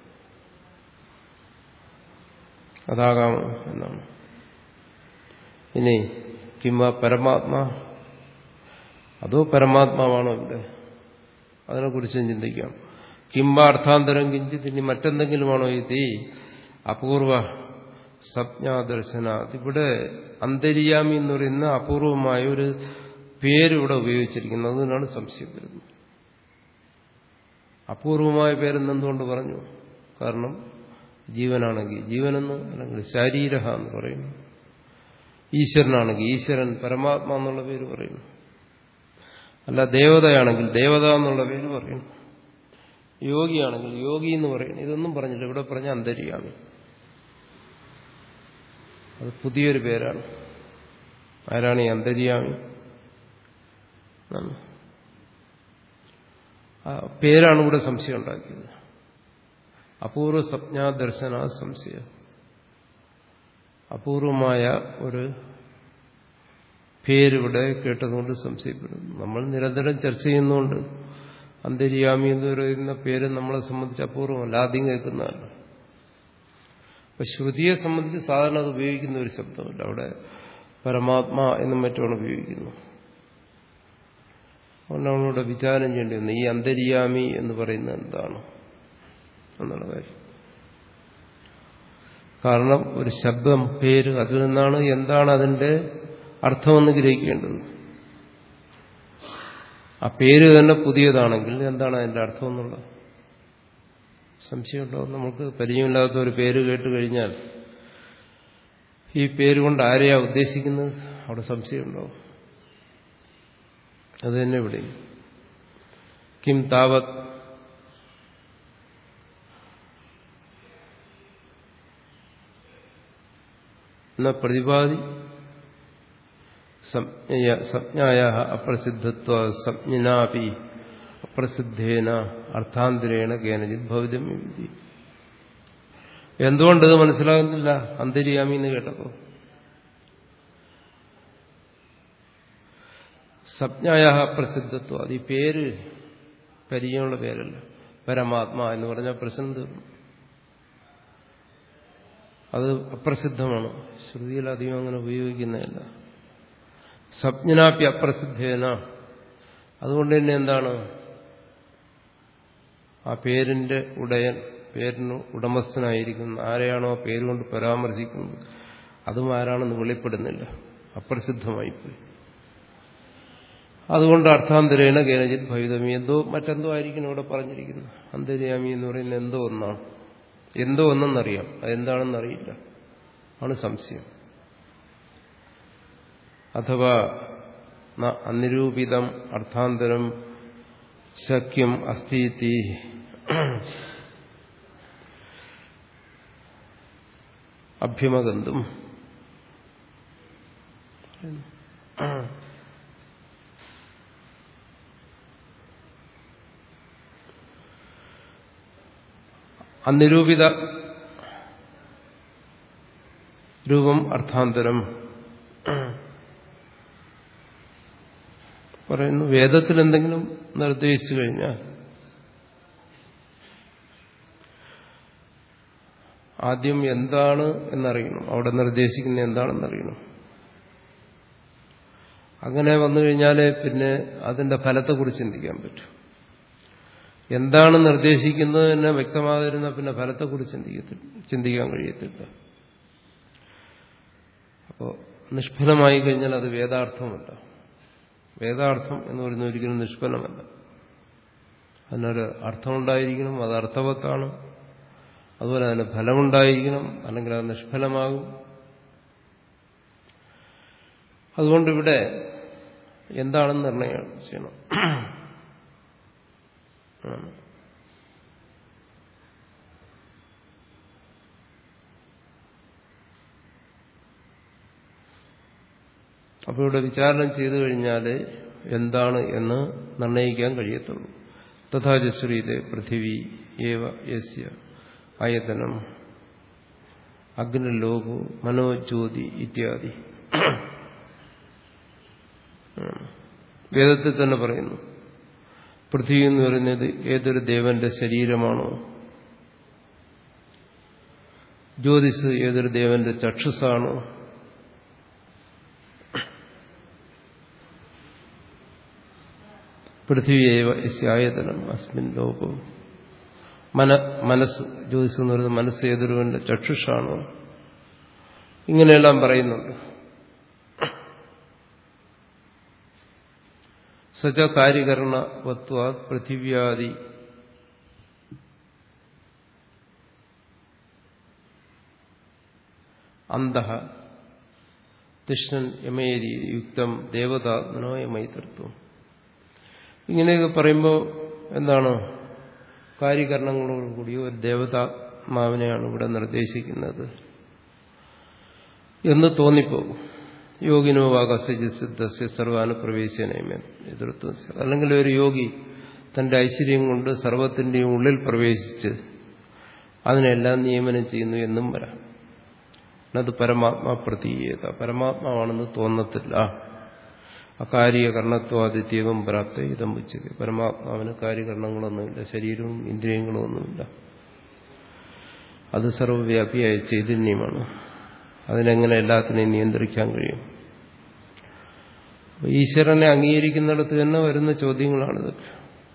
A: അതാകാം എന്നാണ് ഇനി കിംവ പരമാത്മാ അതോ പരമാത്മാവാണോ ഇവിടെ അതിനെക്കുറിച്ചും ചിന്തിക്കാം കിംബ അർത്ഥാന്തരം കിഞ്ചിത് ഇനി മറ്റെന്തെങ്കിലുമാണോ ഇത് അപൂർവ സംജ്ഞാദർശന ഇവിടെ അന്തര്യാമി എന്ന് പറയുന്ന അപൂർവമായ ഒരു പേര് ഇവിടെ ഉപയോഗിച്ചിരിക്കുന്നത് അതുകൊണ്ടാണ് സംശയം വരുന്നത് അപൂർവമായ പേരെന്ന് എന്തുകൊണ്ട് പറഞ്ഞു കാരണം ജീവനാണെങ്കിൽ ജീവനെന്ന് അല്ലെങ്കിൽ ശാരീരഹ എന്ന് പറയുന്നു ഈശ്വരനാണെങ്കിൽ ഈശ്വരൻ പരമാത്മ എന്നുള്ള പേര് പറയുന്നു അല്ല ദേവതയാണെങ്കിൽ ദേവത എന്നുള്ള പേര് പറയുന്നു യോഗിയാണെങ്കിൽ യോഗി എന്ന് പറയുന്നു ഇതൊന്നും പറഞ്ഞില്ല ഇവിടെ പറഞ്ഞ അന്തര്യാമി അത് പുതിയൊരു പേരാണ് ആരാണ് ഈ അന്തര്യാമി പേരാണ് ഇവിടെ സംശയം ഉണ്ടാക്കിയത് അപൂർവ സ്വപ്നാദർശന സംശയം അപൂർവമായ ഒരു പേരിവിടെ കേട്ടതുകൊണ്ട് സംശയപ്പെടുന്നു നമ്മൾ നിരന്തരം ചർച്ച ചെയ്യുന്നുകൊണ്ട് അന്തര്യാമി എന്ന് പറയുന്ന പേര് നമ്മളെ സംബന്ധിച്ച് അപൂർവമല്ല ആദ്യം കേൾക്കുന്നതല്ല അപ്പൊ ശ്രുതിയെ സംബന്ധിച്ച് സാധാരണ അത് ഉപയോഗിക്കുന്ന ഒരു ശബ്ദമല്ല അവിടെ പരമാത്മാ എന്നും മറ്റുമാണ് ഉപയോഗിക്കുന്നത് അതുകൊണ്ട് നമ്മളിവിടെ വിചാരം ചെയ്യേണ്ടി വന്നു ഈ അന്തര്യാമി എന്ന് പറയുന്നത് എന്താണ് എന്നുള്ള കാര്യം കാരണം ഒരു ശബ്ദം പേര് അതിൽ നിന്നാണ് എന്താണ് അതിന്റെ അർത്ഥമെന്ന് ഗ്രഹിക്കേണ്ടത് ആ പേര് തന്നെ പുതിയതാണെങ്കിൽ എന്താണ് അതിന്റെ അർത്ഥം എന്നുള്ള സംശയമുണ്ടോ നമുക്ക് പരിചയമില്ലാത്ത ഒരു പേര് കേട്ട് കഴിഞ്ഞാൽ ഈ പേര് കൊണ്ട് ആരെയാ ഉദ്ദേശിക്കുന്നത് അവിടെ സംശയമുണ്ടോ അത് തന്നെ ഇവിടെ കിം താവത് എന്ന പ്രതിപാദി സംജ്ഞായ അപ്രസിദ്ധത്വ സംജ്ഞനാപി അപ്രസിദ്ധേന അർത്ഥാന്തരേണ കേനജിത് ഭവിതം വിധി എന്തുകൊണ്ടിത് മനസ്സിലാകുന്നില്ല അന്തര്യാമി എന്ന് കേട്ടപ്പോ സംജ്ഞായ അപ്രസിദ്ധത്വം അത് ഈ പേര് പരിചയമുള്ള പേരല്ല പരമാത്മാ എന്ന് പറഞ്ഞാൽ പ്രശ്നം തീർന്നു അത് അപ്രസിദ്ധമാണ് ശ്രുതിയിൽ അധികം അങ്ങനെ ഉപയോഗിക്കുന്നതല്ല സപ്ഞനാപ്പി അപ്രസിദ്ധേന അതുകൊണ്ട് തന്നെ എന്താണ് ആ പേരിന്റെ ഉടയൻ പേരിന് ഉടമസ്ഥനായിരിക്കുന്ന ആരെയാണോ ആ പേരുകൊണ്ട് പരാമർശിക്കുന്നത് അതും ആരാണെന്ന് വെളിപ്പെടുന്നില്ല അപ്രസിദ്ധമായിപ്പോയി അതുകൊണ്ട് അർത്ഥാന്തരേണ കേനജിത് ഭൈതമി എന്തോ മറ്റെന്തോ ആയിരിക്കണം ഇവിടെ പറഞ്ഞിരിക്കുന്നത് അന്തര്യാമി എന്ന് പറയുന്നത് എന്തോ ഒന്നാണ് എന്തോ ഒന്നെന്നറിയാം അതെന്താണെന്നറിയില്ല ആണ് സംശയം അഥവാ അനിരൂപിതം അർത്ഥാന്തരം ശക്യം അസ്ഥീതി അഭ്യമഗന്തും അനിരൂപിത രൂപം അർത്ഥാന്തരം പറയുന്നു വേദത്തിൽ എന്തെങ്കിലും നിർദ്ദേശിച്ചു കഴിഞ്ഞാൽ ആദ്യം എന്താണ് എന്നറിയണം അവിടെ നിർദ്ദേശിക്കുന്നത് എന്താണെന്നറിയണം അങ്ങനെ വന്നു കഴിഞ്ഞാലേ പിന്നെ അതിന്റെ ഫലത്തെക്കുറിച്ച് ചിന്തിക്കാൻ പറ്റും എന്താണ് നിർദ്ദേശിക്കുന്നത് തന്നെ വ്യക്തമാതിരുന്ന പിന്നെ ഫലത്തെക്കുറിച്ച് ചിന്തിക്കത്തില്ല ചിന്തിക്കാൻ കഴിയത്തില്ല അപ്പോൾ നിഷ്ഫലമായി കഴിഞ്ഞാൽ അത് വേദാർത്ഥമല്ല വേദാർത്ഥം എന്ന് പറയുന്നത് ഒരിക്കലും നിഷ്ഫലമല്ല അതിനൊരു അർത്ഥമുണ്ടായിരിക്കണം അത് അർത്ഥവത്താണ് അതുപോലെ അതിന് ഫലമുണ്ടായിരിക്കണം അല്ലെങ്കിൽ അത് നിഷ്ഫലമാകും അതുകൊണ്ട് ഇവിടെ എന്താണെന്ന് നിർണയം ചെയ്യണം അപ്പോൾ ഇവിടെ വിചാരണം ചെയ്തു കഴിഞ്ഞാൽ എന്താണ് എന്ന് നിർണയിക്കാൻ കഴിയത്തുള്ളൂ തഥാചശ്രീതെ പൃഥിവി ഏവ യസ്യ ആയതനം അഗ്നിലോകോ മനോജ്യോതി ഇത്യാദി വേദത്തിൽ തന്നെ പറയുന്നു പൃഥ്വി എന്ന് പറയുന്നത് ഏതൊരു ദേവന്റെ ശരീരമാണോ ജ്യോതിസ് ഏതൊരു ദേവന്റെ ചക്ഷുസാണോ പൃഥ്വിയേവ യസ്യായതനം അസ്മിൻ ലോകവും മന മനസ്സ് ജ്യോതിസ് എന്ന് പറയുന്നത് മനസ്സ് ഏതൊരുവന്റെ ചക്ഷുഷാണോ ഇങ്ങനെയെല്ലാം പറയുന്നുണ്ട് സച കാര്യകരണവത്വ പൃഥിവ്യാദി അന്ത കൃഷ്ണൻ യമേരി യുക്തം ദേവതാത്മനോ യമൈതൃത്വം ഇങ്ങനെയൊക്കെ പറയുമ്പോൾ എന്താണ് കാര്യകരണങ്ങളോടുകൂടി ഒരു ദേവതാത്മാവിനെയാണ് ഇവിടെ നിർദ്ദേശിക്കുന്നത് എന്ന് തോന്നിപ്പോകും യോഗിനോ വാകസിദ്ധസ്യ സർവാനുപ്രവേശനയമേ എതിർത്തും അല്ലെങ്കിൽ ഒരു യോഗി തന്റെ ഐശ്വര്യം കൊണ്ട് സർവത്തിന്റെയും ഉള്ളിൽ പ്രവേശിച്ച് അതിനെല്ലാം നിയമനം ചെയ്യുന്നു എന്നും വരാം അത് പരമാത്മാ പ്രതീയത പരമാത്മാവാണെന്ന് തോന്നത്തില്ല അകാര്യകരണത്വാദിത്യവും പ്രാപ്ത ഇതം ഉച്ചത് പരമാത്മാവിന് കാര്യകരണങ്ങളൊന്നുമില്ല ശരീരവും ഇന്ദ്രിയങ്ങളും ഒന്നുമില്ല അത് സർവവ്യാപിയായ ചൈതന്യമാണ് അതിനെങ്ങനെ എല്ലാത്തിനെയും നിയന്ത്രിക്കാൻ കഴിയും ഈശ്വരനെ അംഗീകരിക്കുന്നിടത്ത് തന്നെ വരുന്ന ചോദ്യങ്ങളാണിതൊക്കെ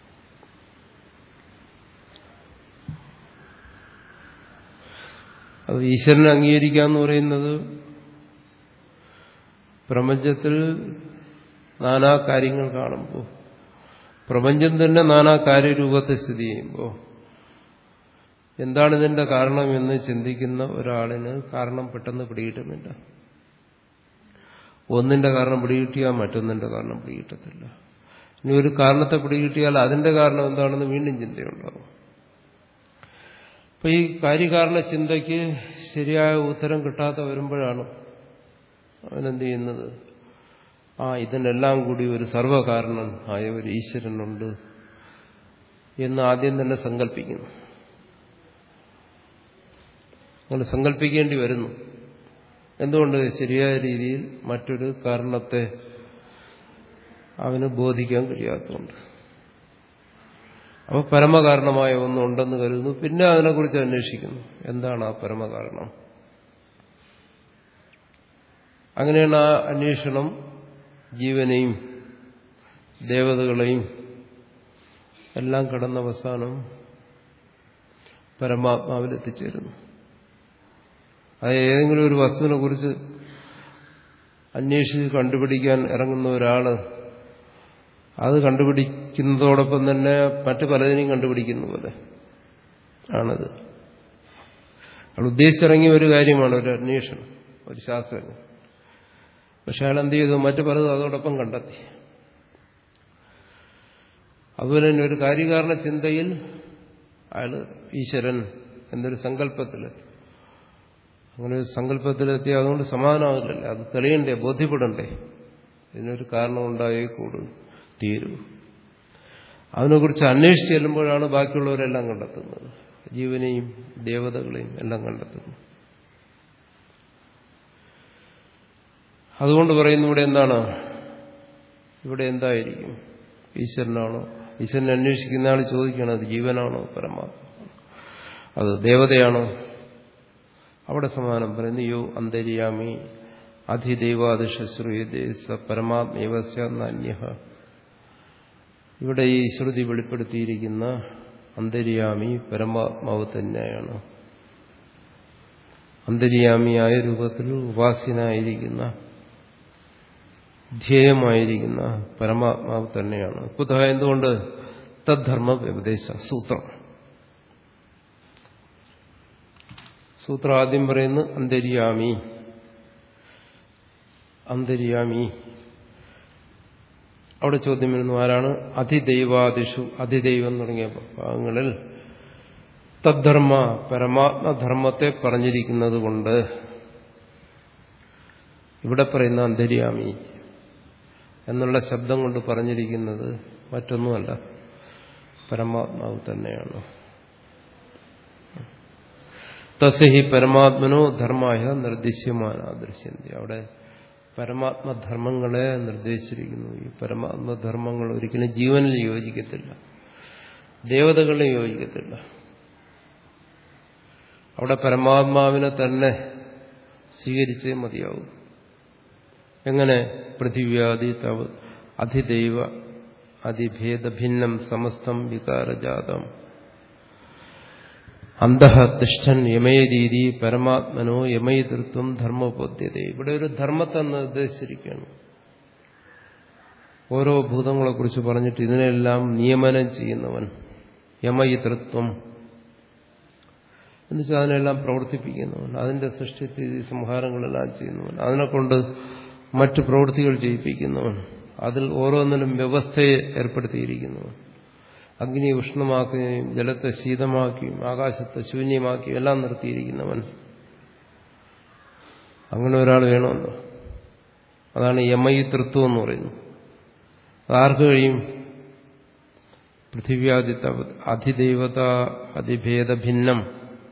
A: അത് ഈശ്വരനെ അംഗീകരിക്കുക എന്ന് പറയുന്നത് പ്രപഞ്ചത്തിൽ നാനാ കാര്യങ്ങൾ കാണുമ്പോൾ പ്രപഞ്ചം തന്നെ നാനാ കാര്യരൂപത്തെ സ്ഥിതി ചെയ്യുമ്പോൾ എന്താണ് ഇതിന്റെ കാരണം എന്ന് ചിന്തിക്കുന്ന ഒരാളിന് കാരണം പെട്ടെന്ന് പിടികിട്ടുന്നില്ല ഒന്നിന്റെ കാരണം പിടികിട്ടിയാൽ മറ്റൊന്നിന്റെ കാരണം പിടികിട്ടത്തില്ല ഇനി ഒരു കാരണത്തെ പിടികിട്ടിയാൽ അതിന്റെ കാരണം എന്താണെന്ന് വീണ്ടും ചിന്തയുണ്ടാവും അപ്പൊ ഈ കാര്യകാരണ ചിന്തയ്ക്ക് ശരിയായ ഉത്തരം കിട്ടാതെ വരുമ്പോഴാണ് അവനെന്ത് ചെയ്യുന്നത് ആ ഇതിനെല്ലാം കൂടി ഒരു സർവകാരണൻ ആയ ഒരു ഈശ്വരനുണ്ട് എന്ന് ആദ്യം തന്നെ സങ്കല്പിക്കുന്നു അങ്ങനെ സങ്കല്പിക്കേണ്ടി വരുന്നു എന്തുകൊണ്ട് ശരിയായ രീതിയിൽ മറ്റൊരു കാരണത്തെ അവന് ബോധിക്കാൻ കഴിയാത്തതുകൊണ്ട് അപ്പോൾ പരമകാരണമായ ഒന്നുണ്ടെന്ന് കരുതുന്നു പിന്നെ അതിനെക്കുറിച്ച് അന്വേഷിക്കുന്നു എന്താണ് ആ പരമകാരണം അങ്ങനെയാണ് ആ അന്വേഷണം ജീവനെയും ദേവതകളെയും എല്ലാം കടന്ന അവസാനം പരമാത്മാവിൽ എത്തിച്ചേരുന്നു അത് ഏതെങ്കിലും ഒരു വസ്തുവിനെ കുറിച്ച് അന്വേഷിച്ച് കണ്ടുപിടിക്കാൻ ഇറങ്ങുന്ന ഒരാള് അത് കണ്ടുപിടിക്കുന്നതോടൊപ്പം തന്നെ മറ്റു പലതിനെയും കണ്ടുപിടിക്കുന്ന പോലെ ആണത് അയാൾ ഉദ്ദേശിച്ചിറങ്ങിയ ഒരു കാര്യമാണ് ഒരു അന്വേഷണം ഒരു ശാസ്ത്രജ്ഞൻ പക്ഷെ അയാൾ എന്ത് ചെയ്തു മറ്റു പലതും അതോടൊപ്പം കണ്ടെത്തി അതുപോലെ തന്നെ ഒരു കാര്യകാരണ ചിന്തയിൽ അയാൾ ഈശ്വരൻ എന്നൊരു സങ്കല്പത്തിലെത്തി അങ്ങനെ ഒരു സങ്കല്പത്തിലെത്തി അതുകൊണ്ട് സമാധാനമാകില്ലല്ലേ അത് തെളിയണ്ടേ ബോധ്യപ്പെടണ്ടേ ഇതിനൊരു കാരണം ഉണ്ടായേ കൂടു തീരൂ അതിനെക്കുറിച്ച് അന്വേഷിച്ച് ചെല്ലുമ്പോഴാണ് ബാക്കിയുള്ളവരെല്ലാം കണ്ടെത്തുന്നത് ജീവനെയും ദേവതകളെയും എല്ലാം കണ്ടെത്തുന്നു അതുകൊണ്ട് പറയുന്നു ഇവിടെ എന്താണ് ഇവിടെ എന്തായിരിക്കും ഈശ്വരനാണോ ഈശ്വരനെ അന്വേഷിക്കുന്ന ആൾ ചോദിക്കണം അത് ജീവനാണോ പരമാത്മ അത് ദേവതയാണോ അവിടെ സമാനം പറയുന്നു യോ അന്തര്യാമി അധിദൈവാദിഷ ശ്രൂയതേ സ പരമാത്മേവ സ്യാന്യ ഇവിടെ ഈ ശ്രുതി വെളിപ്പെടുത്തിയിരിക്കുന്ന അന്തര്യാമി പരമാത്മാവ് തന്നെയാണ് അന്തര്യാമിയായ രൂപത്തിൽ ഉപാസ്യനായിരിക്കുന്ന ധ്യേയമായിരിക്കുന്ന പരമാത്മാവ് തന്നെയാണ് കുത എന്തുകൊണ്ട് തദ്ധർമ്മ വ്യപദേശ സൂത്രം സൂത്രം ആദ്യം പറയുന്നു അന്തര്യാമി അന്തര്യാമി അവിടെ ചോദ്യം വരുന്നു ആരാണ് അതിദൈവാദിഷു അതിദൈവം തുടങ്ങിയ ഭാഗങ്ങളിൽ തദ്ധർമ്മ പരമാത്മധർമ്മത്തെ പറഞ്ഞിരിക്കുന്നത് കൊണ്ട് ഇവിടെ പറയുന്ന അന്തര്യാമി എന്നുള്ള ശബ്ദം കൊണ്ട് പറഞ്ഞിരിക്കുന്നത് മറ്റൊന്നുമല്ല പരമാത്മാവ് തന്നെയാണ് തസ്ഹി പരമാത്മനോ ധർമായ നിർദ്ദിശ്യമാനാദൃശ്യന്തി അവിടെ പരമാത്മധർമ്മങ്ങളെ നിർദ്ദേശിച്ചിരിക്കുന്നു ഈ പരമാത്മധർമ്മങ്ങൾ ഒരിക്കലും ജീവനിൽ യോജിക്കത്തില്ല ദേവതകളിൽ യോജിക്കത്തില്ല അവിടെ പരമാത്മാവിനെ തന്നെ സ്വീകരിച്ചേ മതിയാവും എങ്ങനെ പൃഥിവ്യാദി തവ അധിദൈവ അതിഭേദഭിന്നം സമസ്തം വികാരജാതം അന്തഃതിഷ്ഠൻ യമയരീതി പരമാത്മനോ യമയതൃത്വം ധർമ്മബോധ്യത ഇവിടെ ഒരു ധർമ്മത്തെ നിർദ്ദേശിച്ചിരിക്കുകയാണ് ഓരോ ഭൂതങ്ങളെക്കുറിച്ച് പറഞ്ഞിട്ട് ഇതിനെല്ലാം നിയമനം ചെയ്യുന്നവൻ യമയിതൃത്വം എന്നുവെച്ചാൽ അതിനെല്ലാം പ്രവർത്തിപ്പിക്കുന്നവൻ അതിന്റെ സൃഷ്ടി സംഹാരങ്ങളെല്ലാം ചെയ്യുന്നവൻ അതിനെക്കൊണ്ട് മറ്റു പ്രവൃത്തികൾ ചെയ്യിപ്പിക്കുന്നവൻ അതിൽ ഓരോന്നിനും വ്യവസ്ഥയെ ഏർപ്പെടുത്തിയിരിക്കുന്നവൻ അഗ്നി ഉഷ്ണമാക്കുകയും ജലത്തെ ശീതമാക്കുകയും ആകാശത്തെ ശൂന്യമാക്കുകയും എല്ലാം നിർത്തിയിരിക്കുന്നവൻ അങ്ങനെ ഒരാൾ വേണമല്ലോ അതാണ് യമയി തൃത്വം എന്ന് പറയുന്നത് അതാർക്ക് കഴിയും പൃഥിവ്യാദിത്ത അതിദൈവത അതിഭേദ ഭിന്നം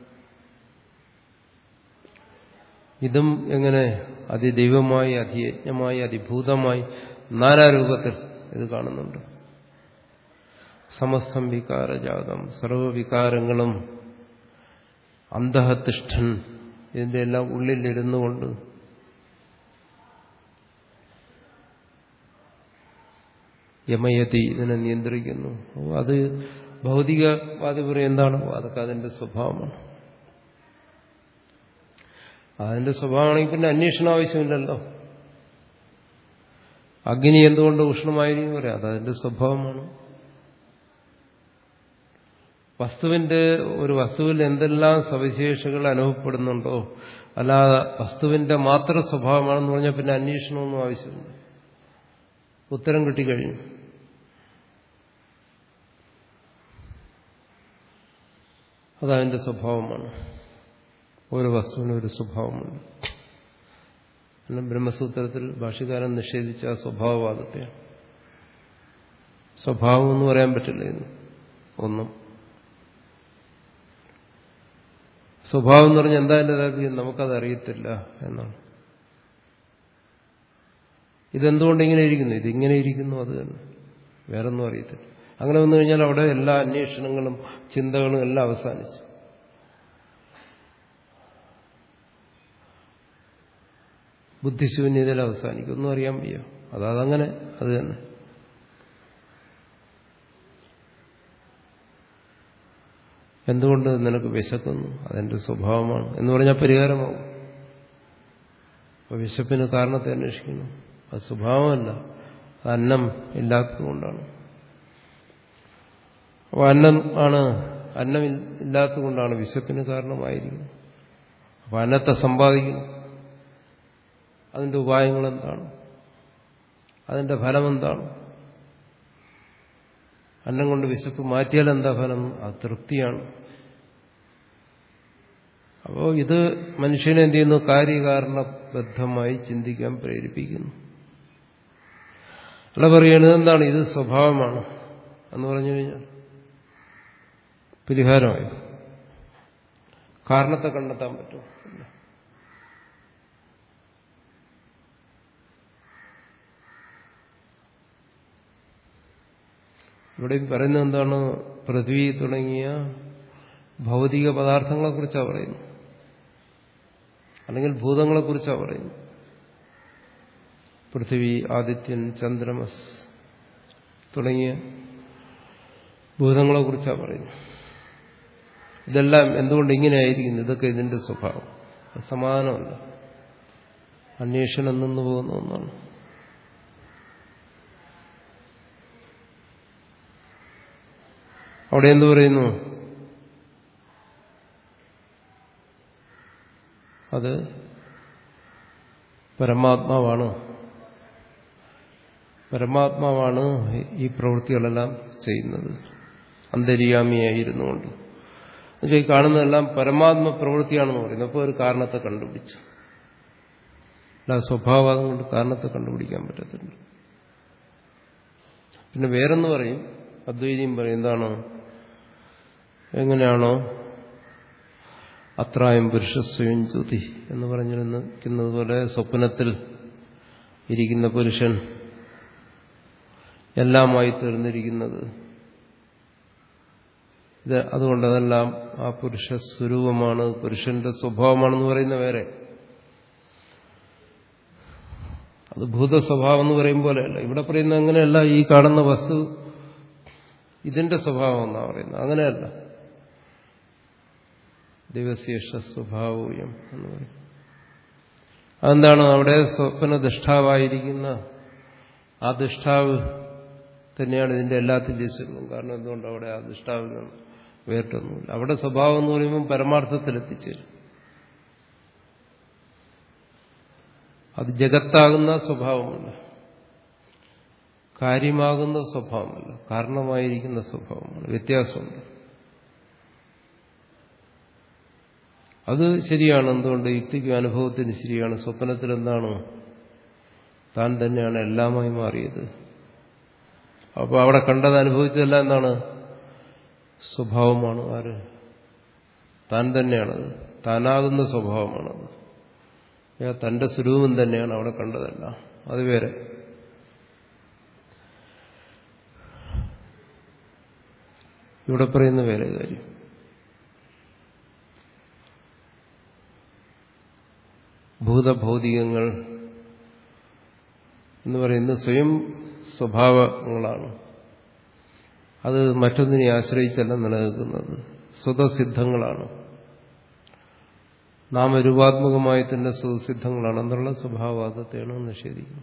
A: ഇതും എങ്ങനെ അതിദൈവമായി അതിയജ്ഞമായി അതിഭൂതമായി നാനാരൂപത്തിൽ ഇത് കാണുന്നുണ്ട് സമസ്തം വികാരജാതം സർവവികാരങ്ങളും അന്തഹത്തിഷ്ഠൻ ഇതിന്റെ എല്ലാം ഉള്ളിലിരുന്നു കൊണ്ട് യമയതി ഇതിനെ നിയന്ത്രിക്കുന്നു അത് ഭൗതികവാദി പറയും എന്താണ് അതൊക്കെ അതിന്റെ സ്വഭാവമാണ് അതിന്റെ സ്വഭാവമാണെങ്കിൽ പിന്നെ അന്വേഷണം ആവശ്യമില്ലല്ലോ അഗ്നി എന്തുകൊണ്ട് ഉഷ്ണമായിരിക്കും പറയാം അതതിന്റെ സ്വഭാവമാണ് വസ്തുവിന്റെ ഒരു വസ്തുവിൽ എന്തെല്ലാം സവിശേഷകൾ അനുഭവപ്പെടുന്നുണ്ടോ അല്ലാതെ വസ്തുവിന്റെ മാത്രം സ്വഭാവമാണെന്ന് പറഞ്ഞാൽ പിന്നെ അന്വേഷണമൊന്നും ആവശ്യമില്ല ഉത്തരം കിട്ടിക്കഴിഞ്ഞു അതതിന്റെ സ്വഭാവമാണ് ഓരോ വസ്തുവിനും ഒരു സ്വഭാവമുണ്ട് എന്നാൽ ബ്രഹ്മസൂത്രത്തിൽ ഭാഷകാരൻ നിഷേധിച്ച ആ സ്വഭാവവാദത്തെയാണ് സ്വഭാവം എന്ന് പറയാൻ പറ്റില്ല ഇന്ന് ഒന്നും സ്വഭാവം എന്ന് പറഞ്ഞാൽ എന്താ എന്റെ താല്പര്യം നമുക്കത് അറിയത്തില്ല എന്നാണ് ഇതെന്തുകൊണ്ട് ഇങ്ങനെ ഇരിക്കുന്നു ഇതിങ്ങനെ ഇരിക്കുന്നു അത് തന്നെ വേറൊന്നും അറിയത്തില്ല അങ്ങനെ വന്നു കഴിഞ്ഞാൽ അവിടെ എല്ലാ അന്വേഷണങ്ങളും ചിന്തകളും എല്ലാം അവസാനിച്ചു ബുദ്ധിശൂന്യതയിൽ അവസാനിക്കും ഒന്നും അറിയാൻ വയ്യ അതങ്ങനെ അത് തന്നെ എന്തുകൊണ്ട് നിനക്ക് വിശക്കുന്നു അതെന്റെ സ്വഭാവമാണ് എന്ന് പറഞ്ഞാൽ പരിഹാരമാവും അപ്പൊ വിശപ്പിന് കാരണത്തെ അന്വേഷിക്കുന്നു അത് സ്വഭാവമല്ല അത് അന്നം ഇല്ലാത്തതുകൊണ്ടാണ് അപ്പോൾ അന്നം ആണ് അന്നം ഇല്ലാത്തതുകൊണ്ടാണ് വിശപ്പിന് കാരണമായിരിക്കുന്നത് അപ്പൊ അന്നത്തെ സമ്പാദിക്കുന്നു അതിന്റെ ഉപായങ്ങൾ എന്താണ് അതിന്റെ ഫലം എന്താണ് അന്നം കൊണ്ട് വിശപ്പ് മാറ്റിയാൽ എന്താ ഫലം അത് തൃപ്തിയാണ് അപ്പോ ഇത് മനുഷ്യനെ എന്ത് ചെയ്യുന്നു കാര്യകാരണബദ്ധമായി ചിന്തിക്കാൻ പ്രേരിപ്പിക്കുന്നു അല്ല പറയുന്നത് എന്താണ് ഇത് സ്വഭാവമാണ് എന്ന് പറഞ്ഞു കഴിഞ്ഞാൽ പരിഹാരമായി കാരണത്തെ കണ്ടെത്താൻ പറ്റും ഇവിടെ പറയുന്നത് എന്താണ് പൃഥ്വി തുടങ്ങിയ ഭൗതിക പദാർത്ഥങ്ങളെക്കുറിച്ചാണ് പറയുന്നത് അല്ലെങ്കിൽ ഭൂതങ്ങളെക്കുറിച്ചാണ് പറയുന്നത് പൃഥ്വി ആദിത്യൻ ചന്ദ്രമസ് തുടങ്ങിയ ഭൂതങ്ങളെ കുറിച്ചാണ് പറയുന്നത് ഇതെല്ലാം എന്തുകൊണ്ട് ഇങ്ങനെയായിരിക്കുന്നു ഇതൊക്കെ ഇതിന്റെ സ്വഭാവം അത് സമാധാനമല്ല അന്വേഷണം നിന്നു പോകുന്ന ഒന്നാണ് അവിടെ എന്തു പറയുന്നു അത് പരമാത്മാവാണ് പരമാത്മാവാണ് ഈ പ്രവൃത്തികളെല്ലാം ചെയ്യുന്നത് അന്തര്യാമിയായിരുന്നുകൊണ്ട് ഈ കാണുന്നതെല്ലാം പരമാത്മ പ്രവൃത്തിയാണെന്ന് പറയുന്നത് അപ്പോൾ ഒരു കാരണത്തെ കണ്ടുപിടിച്ചു അല്ല സ്വഭാവം കൊണ്ട് കാരണത്തെ കണ്ടുപിടിക്കാൻ പറ്റത്തില്ല പിന്നെ വേറെന്ന് പറയും അദ്വൈതിയും പറയും എന്താണ് എങ്ങനെയാണോ അത്രായം പുരുഷസ്വയം ജ്യോതി എന്ന് പറഞ്ഞിരുന്നത് പോലെ സ്വപ്നത്തിൽ ഇരിക്കുന്ന പുരുഷൻ എല്ലാമായി തീർന്നിരിക്കുന്നത് ഇത് അതുകൊണ്ട് അതെല്ലാം ആ പുരുഷ സ്വരൂപമാണ് പുരുഷന്റെ സ്വഭാവമാണെന്ന് പറയുന്ന വേറെ അത് ഭൂത സ്വഭാവം എന്ന് പറയും പോലെയല്ല ഇവിടെ പറയുന്ന അങ്ങനെയല്ല ഈ കാണുന്ന വസ്തു ഇതിന്റെ സ്വഭാവം എന്നാ പറയുന്നത് അങ്ങനെയല്ല ദിവശേഷ സ്വഭാവൂയം എന്ന് പറയും അതെന്താണ് അവിടെ സ്വപ്ന ദൃഷ്ടാവായിരിക്കുന്ന ആ ദൃഷ്ടാവ് തന്നെയാണ് ഇതിന്റെ എല്ലാത്തിന്റെയും സ്വരൂപം കാരണം എന്തുകൊണ്ട് അവിടെ ആ ദൃഷ്ടാവിൽ നിന്ന് വേറിട്ടൊന്നുമില്ല അവിടെ സ്വഭാവം എന്ന് പറയുമ്പോൾ പരമാർത്ഥത്തിൽ എത്തിച്ചേരും അത് ജഗത്താകുന്ന സ്വഭാവമല്ല കാര്യമാകുന്ന സ്വഭാവമല്ല കാരണമായിരിക്കുന്ന സ്വഭാവമാണ് വ്യത്യാസമുണ്ട് അത് ശരിയാണ് എന്തുകൊണ്ട് യുക്തിക്കും അനുഭവത്തിന് ശരിയാണ് സ്വപ്നത്തിൽ എന്താണ് താൻ തന്നെയാണ് എല്ലാമായി മാറിയത് അപ്പോൾ അവിടെ കണ്ടത് അനുഭവിച്ചതെല്ലാം എന്താണ് സ്വഭാവമാണ് ആര് താൻ തന്നെയാണത് താനാകുന്ന സ്വഭാവമാണത് തന്റെ സ്വരൂപം തന്നെയാണ് അവിടെ കണ്ടതല്ല അത് വേറെ ഇവിടെ പറയുന്ന വേറെ കാര്യം ഭൂതഭൗതികങ്ങൾ എന്ന് പറയുന്നത് സ്വയം സ്വഭാവങ്ങളാണ് അത് മറ്റൊന്നിനെ ആശ്രയിച്ചല്ല നിലനിൽക്കുന്നത് സ്വതസിദ്ധങ്ങളാണ് നാമരൂപാത്മകമായി തന്നെ സ്വതസിദ്ധങ്ങളാണ് എന്നുള്ള സ്വഭാവവാദത്തെയാണ് നിഷേധിക്കുന്നത്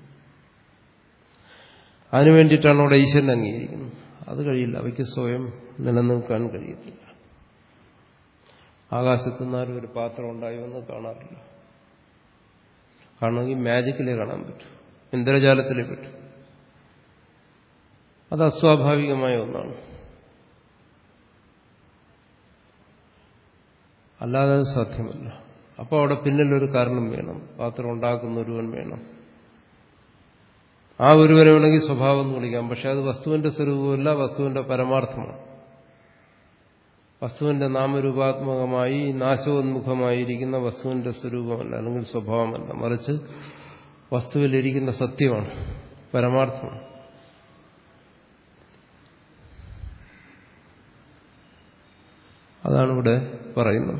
A: അതിനു വേണ്ടിയിട്ടാണ് അവിടെ ഈശ്വരൻ അംഗീകരിക്കുന്നത് അത് കഴിയില്ല അവയ്ക്ക് സ്വയം നിലനിൽക്കാൻ കഴിയത്തില്ല ആകാശത്തു നിന്നാലും ഒരു പാത്രം ഉണ്ടായി എന്ന് കാണാറില്ല കാണണമെങ്കിൽ മാജിക്കിലേ കാണാൻ പറ്റൂ ഇന്ദ്രജാലത്തിലേ പറ്റൂ അത് അസ്വാഭാവികമായ ഒന്നാണ് അല്ലാതെ അത് സാധ്യമല്ല അപ്പോൾ അവിടെ പിന്നിലൊരു കാരണം വേണം പാത്രം ഉണ്ടാക്കുന്ന ഒരുവൻ വേണം ആ ഒരുവനെ വേണമെങ്കിൽ സ്വഭാവം എന്ന് വിളിക്കാം പക്ഷെ അത് വസ്തുവിന്റെ സ്വരൂപമല്ല വസ്തുവിന്റെ പരമാർത്ഥമാണ് വസ്തുവിന്റെ നാമരൂപാത്മകമായി നാശോന്മുഖമായിരിക്കുന്ന വസ്തുവിന്റെ സ്വരൂപമല്ല അല്ലെങ്കിൽ സ്വഭാവമല്ല മറിച്ച് വസ്തുവിലിരിക്കുന്ന സത്യമാണ് പരമാർത്ഥമാണ് അതാണ് ഇവിടെ പറയുന്നത്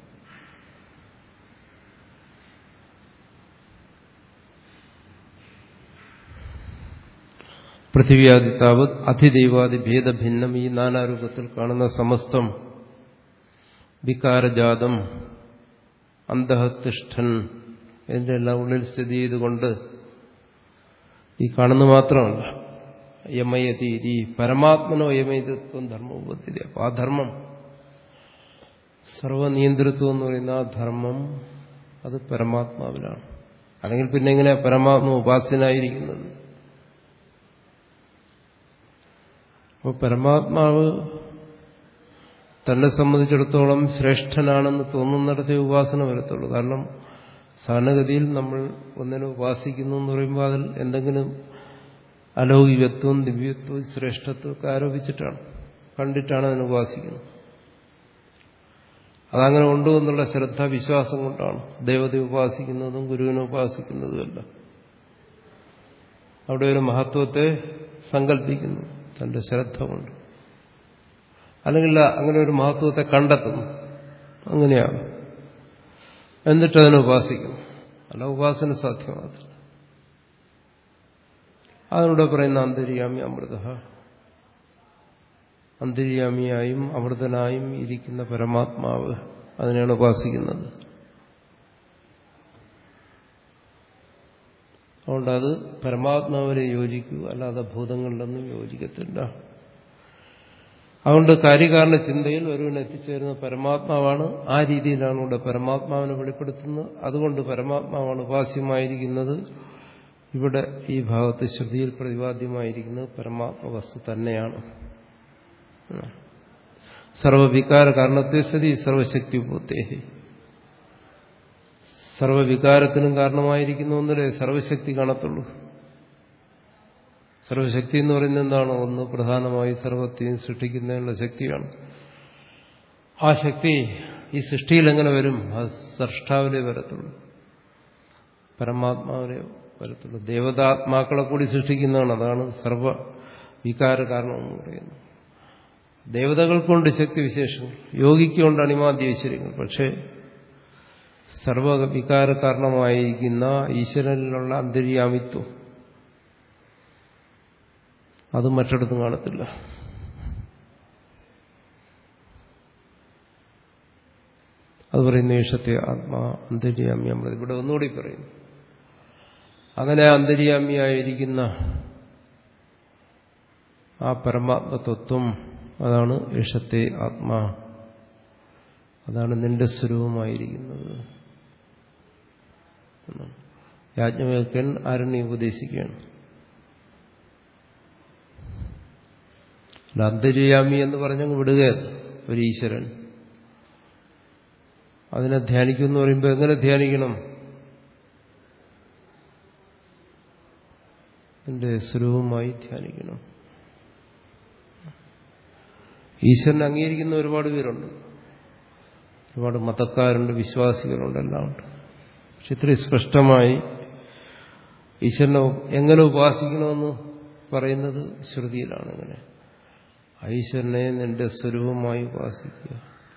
A: പൃഥിവ്യാദിത്താവത് അധിദൈവാദി ഭേദഭിന്നം ഈ നാനാരൂപത്തിൽ കാണുന്ന സമസ്തം വികാരജാതം അന്തഹത്തിഷ്ഠൻ ഇതിന്റെ എല്ലാം ഉള്ളിൽ സ്ഥിതി ചെയ്തുകൊണ്ട് ഈ കാണുന്ന മാത്രമല്ല യമയതീരി പരമാത്മനോ യമയതത്വം ധർമ്മോപത്തിരി അപ്പൊ ആ ധർമ്മം സർവനിയന്ത്രിത്വം എന്ന് പറയുന്ന ആ ധർമ്മം അത് പരമാത്മാവിലാണ് അല്ലെങ്കിൽ പിന്നെ എങ്ങനെ പരമാത്മ ഉപാസ്യനായിരിക്കുന്നത് അപ്പോൾ പരമാത്മാവ് തന്നെ സംബന്ധിച്ചിടത്തോളം ശ്രേഷ്ഠനാണെന്ന് തോന്നുന്നിടത്തേ ഉപാസന വരത്തുള്ളൂ കാരണം സാധാരണഗതിയിൽ നമ്മൾ ഒന്നിനെ ഉപാസിക്കുന്നു എന്ന് പറയുമ്പോൾ അതിൽ എന്തെങ്കിലും അലൗകികത്വം ദിവ്യത്വം ശ്രേഷ്ഠത്വം ഒക്കെ ആരോപിച്ചിട്ടാണ് കണ്ടിട്ടാണ് അതിനെ ഉപാസിക്കുന്നത് അതങ്ങനെ ഉണ്ടോ എന്നുള്ള ശ്രദ്ധ വിശ്വാസം കൊണ്ടാണ് ദേവതയെ ഉപാസിക്കുന്നതും ഗുരുവിനെ ഉപാസിക്കുന്നതുമല്ല അവിടെ ഒരു മഹത്വത്തെ സങ്കല്പിക്കുന്നു തന്റെ ശ്രദ്ധ കൊണ്ട് അല്ലെങ്കിൽ അങ്ങനെ ഒരു മഹത്വത്തെ കണ്ടെത്തുന്നു അങ്ങനെയാണ് എന്നിട്ട് അതിനെ ഉപാസിക്കുന്നു അല്ല ഉപാസന സാധ്യമാകത്തില്ല അതിലൂടെ പറയുന്ന അന്തര്യാമി അമൃത അന്തര്യാമിയായും അമൃതനായും ഇരിക്കുന്ന പരമാത്മാവ് അതിനെയാണ് ഉപാസിക്കുന്നത് അതുകൊണ്ട് അത് പരമാത്മാവിനെ യോജിക്കൂ അല്ലാതെ ഭൂതങ്ങളിലൊന്നും യോജിക്കത്തില്ല അതുകൊണ്ട് കാര്യകാരണ ചിന്തയിൽ ഒരുവൻ എത്തിച്ചേരുന്ന പരമാത്മാവാണ് ആ രീതിയിലാണ് ഇവിടെ പരമാത്മാവിനെ വെളിപ്പെടുത്തുന്നത് അതുകൊണ്ട് പരമാത്മാവാണ് ഉപാസ്യമായിരിക്കുന്നത് ഇവിടെ ഈ ഭാഗത്ത് ശ്രുതിയിൽ പ്രതിപാദ്യമായിരിക്കുന്നത് പരമാത്മ വസ്തു തന്നെയാണ് സർവവികാര കാരണത്തെ സതി സർവശക്തി പൂത്തേഹി സർവവികാരത്തിനും കാരണമായിരിക്കുന്ന ഒന്നിലെ സർവശക്തി കാണത്തുള്ളൂ സർവശക്തി എന്ന് പറയുന്നത് എന്താണ് ഒന്ന് പ്രധാനമായി സർവത്തെയും സൃഷ്ടിക്കുന്നതിനുള്ള ശക്തിയാണ് ആ ശക്തി ഈ സൃഷ്ടിയിൽ എങ്ങനെ വരും അത് സൃഷ്ടാവിലെ വരത്തുള്ളൂ പരമാത്മാവിനെ വരത്തുള്ളൂ ദേവതാത്മാക്കളെ കൂടി സൃഷ്ടിക്കുന്നതാണ് അതാണ് സർവ വികാര കാരണം എന്ന് പറയുന്നത് ദേവതകൾക്കുണ്ട് ശക്തിവിശേഷങ്ങൾ യോഗിക്കുണ്ട് അണിമാദ്യ ഐശ്വര്യങ്ങൾ പക്ഷേ സർവവികാര കാരണമായിരിക്കുന്ന ഈശ്വരനിലുള്ള അന്തര്യാമിത്വം അത് മറ്റിടത്തും കാണത്തില്ല അത് പറയുന്ന യേശത്തെ ആത്മാ അന്തര്യാമി അമൃത ഇവിടെ ഒന്നുകൂടി പറയുന്നു അങ്ങനെ അന്തര്യാമിയായിരിക്കുന്ന ആ പരമാത്മതത്വം അതാണ് യേശത്തെ ആത്മാ അതാണ് നിന്റെ സ്വരൂപമായിരിക്കുന്നത് യാജ്ഞവേൽക്കൻ ആരണ്യെ ഉപദേശിക്കുകയാണ് അന്തര്യാമി എന്ന് പറഞ്ഞങ്ങ് വിടുകയല്ല ഒരു ഈശ്വരൻ അതിനെ ധ്യാനിക്കുമെന്ന് പറയുമ്പോൾ എങ്ങനെ ധ്യാനിക്കണം എന്റെ സ്വരൂപമായി ധ്യാനിക്കണം ഈശ്വരനെ അംഗീകരിക്കുന്ന ഒരുപാട് പേരുണ്ട് ഒരുപാട് മതക്കാരുണ്ട് വിശ്വാസികളുണ്ട് എല്ലാം ഉണ്ട് പക്ഷെ ഇത്രയും സ്പഷ്ടമായി ഈശ്വരനെ എങ്ങനെ ഉപാസിക്കണമെന്ന് പറയുന്നത് ശ്രുതിയിലാണ് ഇങ്ങനെ ഈശ്വരനെ നിന്റെ സ്വരൂപമായി ഉപാസിക്കുക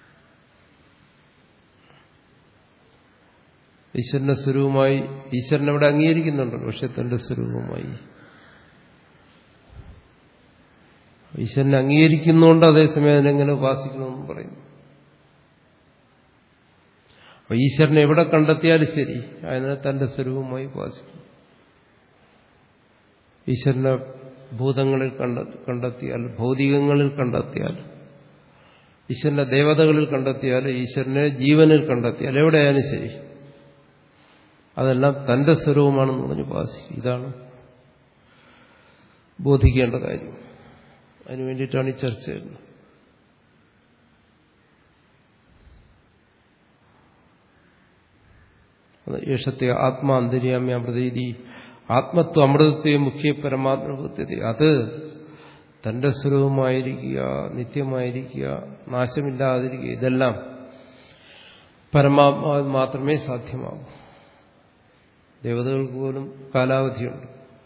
A: ഈശ്വരന്റെ സ്വരൂപമായി ഈശ്വരനെ അവിടെ അംഗീകരിക്കുന്നുണ്ടല്ലോ പക്ഷെ തന്റെ സ്വരൂപമായി ഈശ്വരനെ അംഗീകരിക്കുന്നുണ്ട് അതേസമയം അതിനെങ്ങനെ ഉപാസിക്കണമെന്ന് പറയുന്നു അപ്പൊ ഈശ്വരനെ എവിടെ കണ്ടെത്തിയാലും ശരി അതിനെ തന്റെ സ്വരൂപമായി ഉപാസിക്കും ഈശ്വരനെ ഭൂതങ്ങളിൽ കണ്ടെത്തിയാൽ ഭൗതികങ്ങളിൽ കണ്ടെത്തിയാൽ ഈശ്വരന്റെ ദേവതകളിൽ കണ്ടെത്തിയാൽ ഈശ്വരനെ ജീവനിൽ കണ്ടെത്തിയാൽ എവിടെയായാലും ശരി അതെല്ലാം തന്റെ സ്വരൂപമാണെന്ന് പറഞ്ഞ് ഉപാസിക്കും ഇതാണ് ബോധിക്കേണ്ട കാര്യം അതിനു വേണ്ടിയിട്ടാണ് ഈ ചർച്ച ചെയ്യുന്നത് യേശത്തെ ആത്മാ അന്തര്യാമ്യ പ്രതീതി ആത്മത്വ അമൃതത്തെ മുഖ്യ പരമാത്മപദ്ധതി അത് തന്റെ സ്വരൂപമായിരിക്കുക നിത്യമായിരിക്കുക നാശമില്ലാതിരിക്കുക ഇതെല്ലാം പരമാത്മാവിൽ മാത്രമേ സാധ്യമാകൂ ദേവതകൾക്ക് പോലും കാലാവധിയുണ്ട്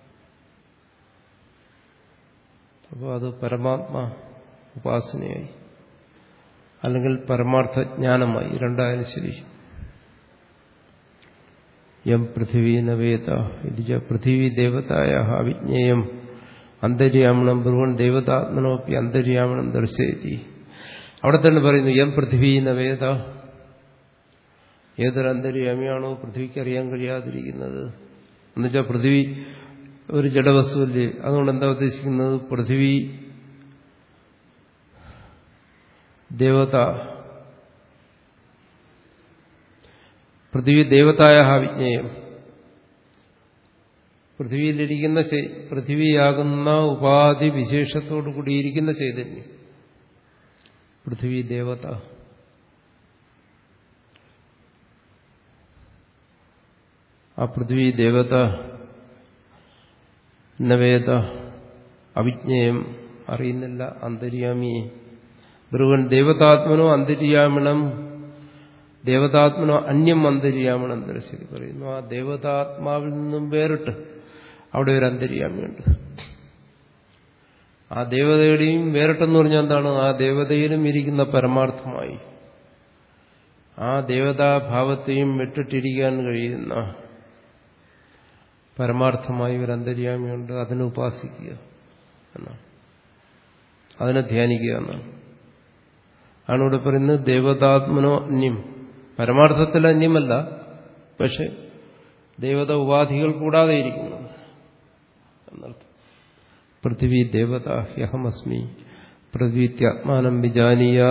A: അപ്പോൾ അത് പരമാത്മാ ഉപാസനയായി അല്ലെങ്കിൽ പരമാർത്ഥ ജ്ഞാനമായി രണ്ടായാലും ശരി യം പൃഥിവീന വേദ ഇത് പൃഥിവി ദേവതായ അവിജ്ഞേയം അന്തര്യാമണം ബ്രുവൻ ദേവതാത്മനോപ്പി അന്തര്യാമണം ദർശയതി അവിടെ തന്നെ പറയുന്നു യം പൃഥിവീന വേദ ഏതൊരു അന്തര്യാമിയാണോ പൃഥ്വിക്ക് അറിയാൻ കഴിയാതിരിക്കുന്നത് എന്നുവെച്ചാൽ പൃഥ്വി ഒരു ജഡവസ്തുവല്ലേ അതുകൊണ്ട് എന്താ ഉദ്ദേശിക്കുന്നത് പൃഥ്വി ദേവത പൃഥ്വി ദേവതായ വിജ്ഞേയം പൃഥ്വിയിലിരിക്കുന്ന പൃഥ്വിയാകുന്ന ഉപാധി വിശേഷത്തോടു കൂടിയിരിക്കുന്ന ചൈതന്യം പൃഥ്വി ദേവത ആ പൃഥ്വി ദേവത നവേദ അവിജ്ഞേയം അറിയുന്നില്ല അന്തര്യാമിയെ ബ്രുവൻ ദേവതാത്മനോ അന്തര്യാമണം ദേവതാത്മനോ അന്യം അന്തര്യാമണം ദർശിതി പറയുന്നു ആ ദേവതാത്മാവിൽ നിന്നും വേറിട്ട് അവിടെ ഒരു അന്തര്യാമിയുണ്ട് ആ ദേവതയുടെയും വേറിട്ടെന്ന് പറഞ്ഞാൽ എന്താണ് ആ ദേവതയിലും ഇരിക്കുന്ന പരമാർത്ഥമായി ആ ദേവതാഭാവത്തെയും വിട്ടിട്ടിരിക്കാൻ കഴിയുന്ന പരമാർത്ഥമായി ഒരു അന്തര്യാമിയുണ്ട് അതിനെ ഉപാസിക്കുക എന്നാണ് അതിനെ ധ്യാനിക്കുക എന്നാണ് ആണ് ഇവിടെ പറയുന്നത് ദേവതാത്മനോ അന്യം പരമാർത്ഥത്തിൽ അന്യമല്ല പക്ഷെ ദേവത ഉപാധികൾ കൂടാതെ ഇരിക്കുന്നത് എന്നർത്ഥം പൃഥിവി ദേവത ഹ്യഹമസ്മി പൃഥ്വീത്യാത്മാനം വിജാനീയ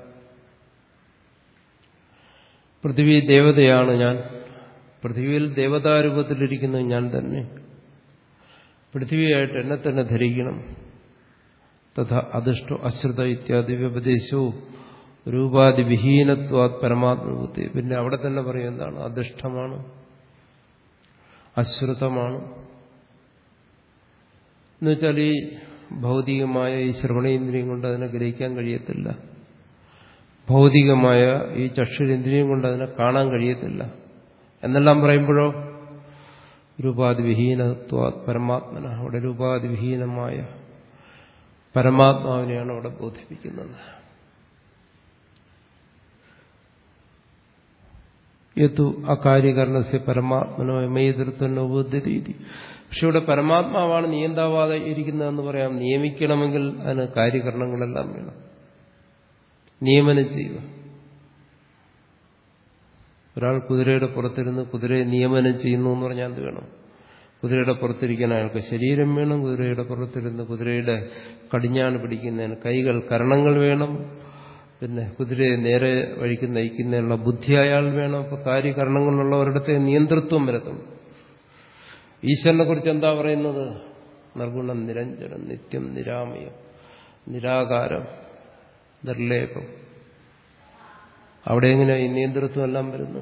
A: പൃഥ്വി ദേവതയാണ് ഞാൻ പൃഥ്വിയിൽ ദേവതാരൂപത്തിലിരിക്കുന്നത് ഞാൻ തന്നെ പൃഥ്വിയായിട്ട് എന്നെ തന്നെ ധരിക്കണം തഥാ അദൃഷ്ടോ അശ്രുത ഇത്യാദി വ്യപദേശവും രൂപാതിവിഹീനത്വാ പരമാത്മബുദ്ധി പിന്നെ അവിടെ തന്നെ പറയും എന്താണ് അദൃഷ്ടമാണ് അശ്രുതമാണ് എന്നുവെച്ചാൽ ഈ ഭൗതികമായ ഈ ശ്രവണേന്ദ്രിയം കൊണ്ട് അതിനെ ഗ്രഹിക്കാൻ കഴിയത്തില്ല ഭൗതികമായ ഈ ചക്ഷുരേന്ദ്രിയം കൊണ്ട് അതിനെ കാണാൻ കഴിയത്തില്ല എന്നെല്ലാം പറയുമ്പോഴോ രൂപാതിവിഹീനത്വ പരമാത്മന അവിടെ രൂപാതിവിഹീനമായ പരമാത്മാവിനെയാണ് അവിടെ ബോധിപ്പിക്കുന്നത് യതു അകാര്യകരണസ്യ പരമാത്മനോ എമയതൃത്വനോ ബുദ്ധിരീതി പക്ഷെ ഇവിടെ പരമാത്മാവാണ് നിയന്താവാതെ ഇരിക്കുന്നതെന്ന് പറയാം നിയമിക്കണമെങ്കിൽ അതിന് കാര്യകരണങ്ങളെല്ലാം വേണം നിയമനം ചെയ്യുക ഒരാൾ കുതിരയുടെ പുറത്തിരുന്ന് കുതിരയെ നിയമനം ചെയ്യുന്നു എന്ന് പറഞ്ഞാൽ എന്ത് വേണം കുതിരയുടെ പുറത്തിരിക്കാൻ അയാൾക്ക് ശരീരം വേണം കുതിരയുടെ പുറത്തിരുന്ന് കുതിരയുടെ കടിഞ്ഞാണ് പിടിക്കുന്നതിന് കൈകൾ കരണങ്ങൾ വേണം പിന്നെ കുതിരയെ നേരെ വഴിക്ക് നയിക്കുന്നതിനുള്ള ബുദ്ധി അയാൾ വേണം അപ്പൊ കാര്യകരണങ്ങളുള്ളവരിടത്തെ നിയന്ത്രിത്വം വരത്തുള്ളൂ ഈശ്വരനെ കുറിച്ച് എന്താ പറയുന്നത് നിർഗുണം നിരഞ്ജനം നിത്യം നിരാമയം നിരാകാരം നിർലേപം അവിടെ എങ്ങനെ ഈ നിയന്ത്രിത്വം എല്ലാം വരുന്നു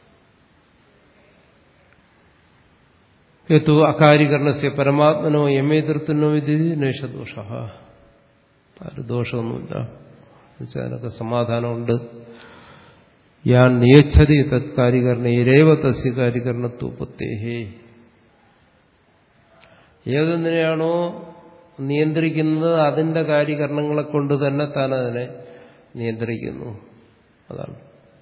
A: ഹേതു അകാരികരണസ്യ പരമാത്മനോ യമേതൃത്വനോ വിധി നേഷദോഷ ഒരു ദോഷമൊന്നുമില്ല എന്നുവെച്ചാൽ അതിനൊക്കെ സമാധാനമുണ്ട് യാൻ നിയച്ഛതി തത്കാരികരണ ഇരേവ തസ്യ കാരികരണത്വപ്പത്തേഹേ ഏതൊന്നിനെയാണോ നിയന്ത്രിക്കുന്നത് അതിന്റെ കാര്യകരണങ്ങളെ കൊണ്ട് തന്നെ താൻ അതിനെ നിയന്ത്രിക്കുന്നു അതാണ്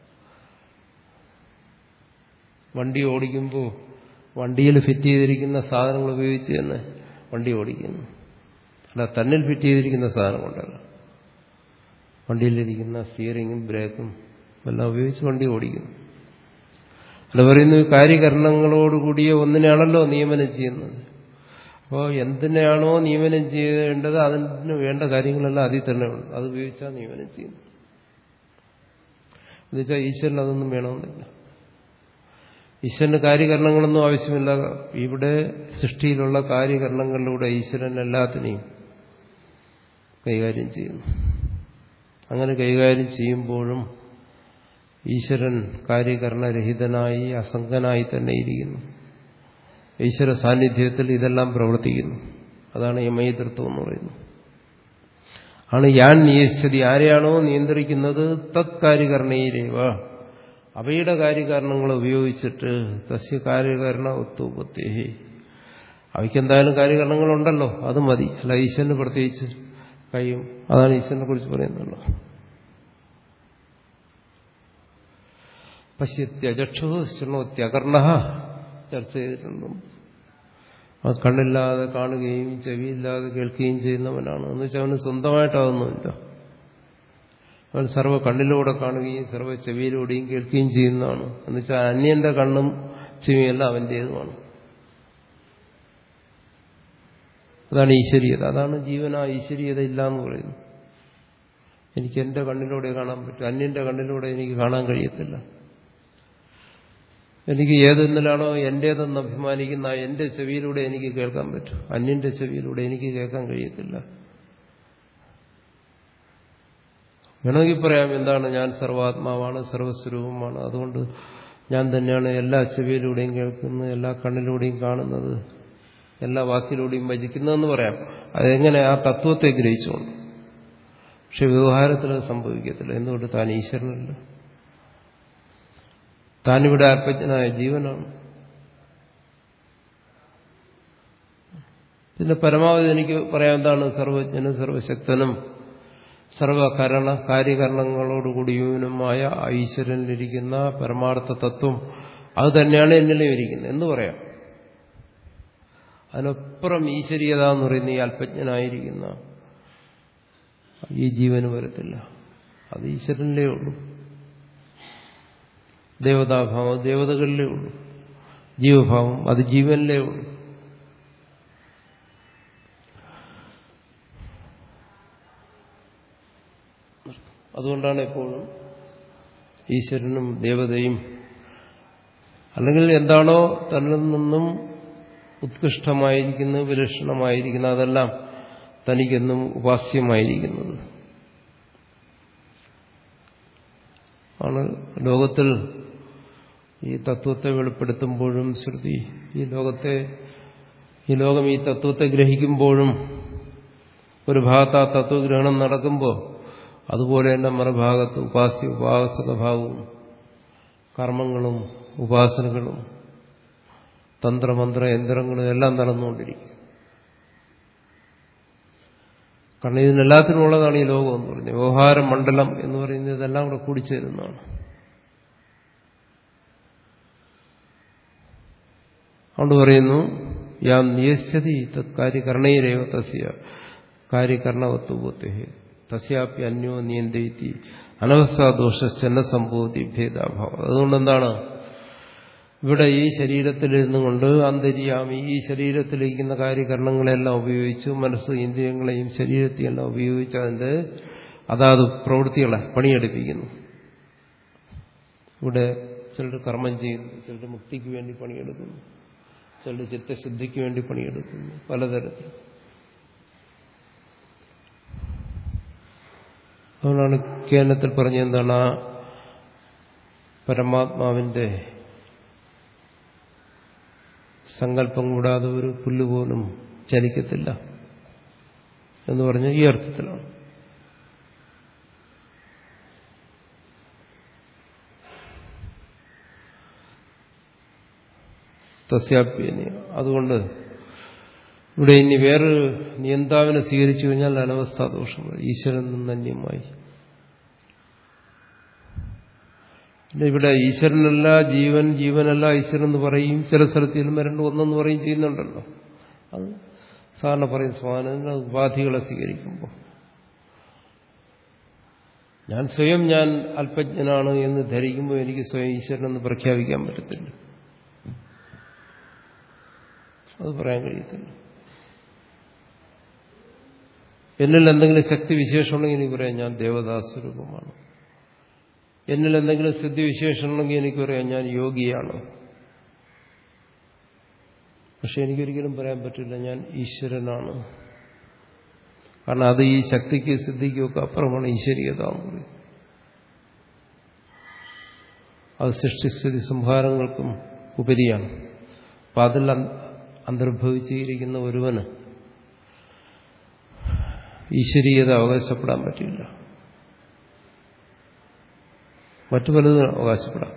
A: വണ്ടി ഓടിക്കുമ്പോൾ വണ്ടിയിൽ ഫിറ്റ് ചെയ്തിരിക്കുന്ന സാധനങ്ങൾ ഉപയോഗിച്ച് തന്നെ വണ്ടി ഓടിക്കുന്നു അല്ല തന്നിൽ ഫിറ്റ് ചെയ്തിരിക്കുന്ന സാധനം കൊണ്ടല്ല വണ്ടിയിലിരിക്കുന്ന സ്റ്റിയറിങ്ങും ബ്രേക്കും എല്ലാം ഉപയോഗിച്ച് വണ്ടി ഓടിക്കുന്നു അല്ല പറയുന്നത് കാര്യകരണങ്ങളോടുകൂടിയ ഒന്നിനെയാണല്ലോ നിയമനം ചെയ്യുന്നത് അപ്പോൾ എന്തിനാണോ നിയമനം ചെയ്യേണ്ടത് അതിന് വേണ്ട കാര്യങ്ങളെല്ലാം അതിൽ തന്നെ ഉണ്ട് അത് ഉപയോഗിച്ചാൽ നിയമനം ചെയ്യുന്നു എന്നുവെച്ചാൽ ഈശ്വരൻ അതൊന്നും വേണമെന്നില്ല ഈശ്വരന് കാര്യകരണങ്ങളൊന്നും ആവശ്യമില്ല ഇവിടെ സൃഷ്ടിയിലുള്ള കാര്യകരണങ്ങളിലൂടെ ഈശ്വരൻ എല്ലാത്തിനെയും കൈകാര്യം ചെയ്യുന്നു അങ്ങനെ കൈകാര്യം ചെയ്യുമ്പോഴും ഈശ്വരൻ കാര്യകരണരഹിതനായി അസംഗനായി തന്നെ ഇരിക്കുന്നു ഈശ്വര സാന്നിധ്യത്തിൽ ഇതെല്ലാം പ്രവർത്തിക്കുന്നു അതാണ് യമയതൃത്വം എന്ന് പറയുന്നത് ആണ് ഞാൻ നിയശ്ചതി ആരെയാണോ നിയന്ത്രിക്കുന്നത് തത്കാര്യകരണയിരേവ അവയുടെ കാര്യകാരണങ്ങൾ ഉപയോഗിച്ചിട്ട് തസ്യ കാര്യകരണ ഒത്തുപത്തേഹി അവയ്ക്ക് എന്തായാലും കാര്യകരണങ്ങളുണ്ടല്ലോ അത് മതി അല്ല ഈശ്വരന് പ്രത്യേകിച്ച് കഴിയും അതാണ് ഈശ്വരനെ കുറിച്ച് പറയുന്നുള്ളൂ പശ്യത്യജക്ഷു ശൃണോത്യകർണ ചർച്ച ചെയ്തിട്ടുണ്ട് ആ കണ്ണില്ലാതെ കാണുകയും ചെവിയില്ലാതെ കേൾക്കുകയും ചെയ്യുന്നവനാണ് എന്ന് വെച്ചാൽ അവന് സ്വന്തമായിട്ടാവുന്നുമില്ല അവൻ സർവ്വ കണ്ണിലൂടെ കാണുകയും സർവ്വ ചെവിയിലൂടെയും കേൾക്കുകയും ചെയ്യുന്നതാണ് എന്ന് വെച്ചാൽ അന്യന്റെ കണ്ണും ചെവിയെല്ലാം അവന്റേതുമാണ് അതാണ് ഈശ്വരീയത അതാണ് ജീവന ഈശ്വരീയത ഇല്ല എന്ന് പറയുന്നു എനിക്ക് എന്റെ കണ്ണിലൂടെ കാണാൻ പറ്റും അന്യന്റെ കണ്ണിലൂടെ എനിക്ക് കാണാൻ കഴിയത്തില്ല എനിക്ക് ഏതെന്നിലാണോ എന്റേതെന്ന് അഭിമാനിക്കുന്ന എന്റെ ചെവിയിലൂടെ എനിക്ക് കേൾക്കാൻ പറ്റും അന്യന്റെ ചെവിയിലൂടെ എനിക്ക് കേൾക്കാൻ കഴിയത്തില്ല വേണമെങ്കിൽ പറയാം എന്താണ് ഞാൻ സർവാത്മാവാണ് സർവസ്വരൂപമാണ് അതുകൊണ്ട് ഞാൻ തന്നെയാണ് എല്ലാ ചെവിയിലൂടെയും കേൾക്കുന്നത് എല്ലാ കണ്ണിലൂടെയും കാണുന്നത് എല്ലാ വാക്കിലൂടെയും ഭജിക്കുന്നതെന്ന് പറയാം അതെങ്ങനെ ആ തത്വത്തെ ഗ്രഹിച്ചുകൊണ്ട് പക്ഷെ വ്യവഹാരത്തിൽ അത് സംഭവിക്കത്തില്ല എന്തുകൊണ്ട് താൻ ഈശ്വരനല്ല താനിവിടെ അല്പജ്ഞനായ ജീവനാണ് പിന്നെ പരമാവധി എനിക്ക് പറയാൻ എന്താണ് സർവജ്ഞനും സർവശക്തനും സർവകരണ കാര്യകരണങ്ങളോടുകൂടിയവനുമായ ഈശ്വരനിലിരിക്കുന്ന പരമാർത്ഥ തത്വം അത് തന്നെയാണ് എന്നിലും ഇരിക്കുന്നത് എന്ന് പറയാം അതിനപ്പുറം ഈശ്വരീയത എന്ന് പറയുന്ന ഈ അല്പജ്ഞനായിരിക്കുന്ന ഈ ജീവന് വരത്തില്ല അത് ഈശ്വരനിലേ ഉള്ളൂ ദേവതാഭാവം അത് ദേവതകളിലേ ഉള്ളൂ ജീവഭാവം അത് ജീവനിലേ ഉള്ളൂ അതുകൊണ്ടാണ് എപ്പോഴും ഈശ്വരനും ദേവതയും അല്ലെങ്കിൽ എന്താണോ തന്നിൽ നിന്നും ഉത്കൃഷ്ടമായിരിക്കുന്നത് വിലക്ഷണമായിരിക്കുന്നത് അതെല്ലാം തനിക്കെന്നും ഉപാസ്യമായിരിക്കുന്നത് ആണ് ലോകത്തിൽ ഈ തത്വത്തെ വെളിപ്പെടുത്തുമ്പോഴും ശ്രുതി ഈ ലോകത്തെ ഈ ലോകം ഈ തത്വത്തെ ഗ്രഹിക്കുമ്പോഴും ഒരു ഭാഗത്ത് ആ തത്വഗ്രഹണം നടക്കുമ്പോൾ അതുപോലെ തന്നെ മറുഭാഗത്ത് ഉപാസ്യ ഉപാസക ഭാവവും കർമ്മങ്ങളും ഉപാസനകളും തന്ത്രമന്ത്ര യന്ത്രങ്ങളും എല്ലാം നടന്നുകൊണ്ടിരിക്കും കാരണം ഇതിനെല്ലാത്തിനും ഉള്ളതാണ് ഈ ലോകം എന്ന് പറയുന്നത് വ്യവഹാര മണ്ഡലം എന്ന് പറയുന്നത് ഇതെല്ലാം കൂടെ കൂടിച്ചേരുന്നതാണ് അതുകൊണ്ട് പറയുന്നു യാം നിയശ്യതി തത്കാര്യകരണയിരേവ തസ്യ കാര്യകരണവത്വത്തെ തസ്യാപ്പി അന്യോ നിയന്ത്രിത്തി അനവസ്ഥാദോഷെന്ന സംഭവത്തി ഭേദാഭാവം അതുകൊണ്ട് എന്താണ് ഇവിടെ ഈ ശരീരത്തിലിരുന്നു കൊണ്ട് അന്തര്യാമി ഈ ശരീരത്തിലിരിക്കുന്ന കാര്യകരണങ്ങളെല്ലാം ഉപയോഗിച്ച് മനസ്സ് ഇന്ദ്രിയങ്ങളെയും ശരീരത്തെയെല്ലാം ഉപയോഗിച്ച് അതിന്റെ അതാത് പ്രവൃത്തികളെ പണിയെടുപ്പിക്കുന്നു ഇവിടെ ചിലർ കർമ്മം ചെയ്യുന്നു ചിലർ മുക്തിക്ക് വേണ്ടി പണിയെടുക്കുന്നു ചിലർ ചിത്തശുദ്ധിക്ക് വേണ്ടി പണിയെടുക്കുന്നു പലതരത്തിൽ അതുകൊണ്ടാണ് കേരളത്തിൽ പറഞ്ഞ എന്താണ് ആ പരമാത്മാവിന്റെ സങ്കല്പം കൂടാതെ ഒരു പുല്ലുപോലും ചലിക്കത്തില്ല എന്ന് പറഞ്ഞ ഈ അർത്ഥത്തിലാണ് തസ്യാപ്യനി അതുകൊണ്ട് ഇവിടെ ഇനി വേറൊരു നിയന്താവിനെ സ്വീകരിച്ചു കഴിഞ്ഞാൽ അനവസ്ഥാദോഷം ഈശ്വരൻ നിന്ന് അന്യമായി പിന്നെ ഇവിടെ ഈശ്വരനല്ല ജീവൻ ജീവനല്ല ഈശ്വരൻ എന്ന് പറയും ചില സ്ഥലത്തിലും രണ്ടും ഒന്നെന്ന് പറയും ചെയ്യുന്നുണ്ടല്ലോ അത് സാധാരണ പറയും സ്വാന ഉപാധികളെ സ്വീകരിക്കുമ്പോൾ ഞാൻ സ്വയം ഞാൻ അല്പജ്ഞനാണ് എന്ന് ധരിക്കുമ്പോൾ എനിക്ക് സ്വയം ഈശ്വരനെന്ന് പ്രഖ്യാപിക്കാൻ പറ്റത്തില്ല അത് പറയാൻ കഴിയത്തില്ല എന്നിൽ എന്തെങ്കിലും ശക്തി വിശേഷമുണ്ടെങ്കിൽ എനിക്ക് പറയാം ഞാൻ ദേവദാസ്വരൂപമാണ് എന്നിൽ എന്തെങ്കിലും സിദ്ധി വിശേഷമുണ്ടെങ്കിൽ എനിക്ക് പറയാം ഞാൻ യോഗിയാണ് പക്ഷെ എനിക്കൊരിക്കലും പറയാൻ പറ്റില്ല ഞാൻ ഈശ്വരനാണ് കാരണം അത് ഈ ശക്തിക്ക് സിദ്ധിക്കും ഒക്കെ അപ്പുറമാണ് ഈശ്വരീയത എന്ന് പറയും അത് സൃഷ്ടിസ്ഥിതി സംഹാരങ്ങൾക്കും ഉപരിയാണ് അപ്പം അതിൽ അന്തർഭവിച്ചിരിക്കുന്ന ഒരുവന് ഈശ്വരീയത അവകാശപ്പെടാൻ പറ്റില്ല മറ്റു പലതും അവകാശപ്പെടാം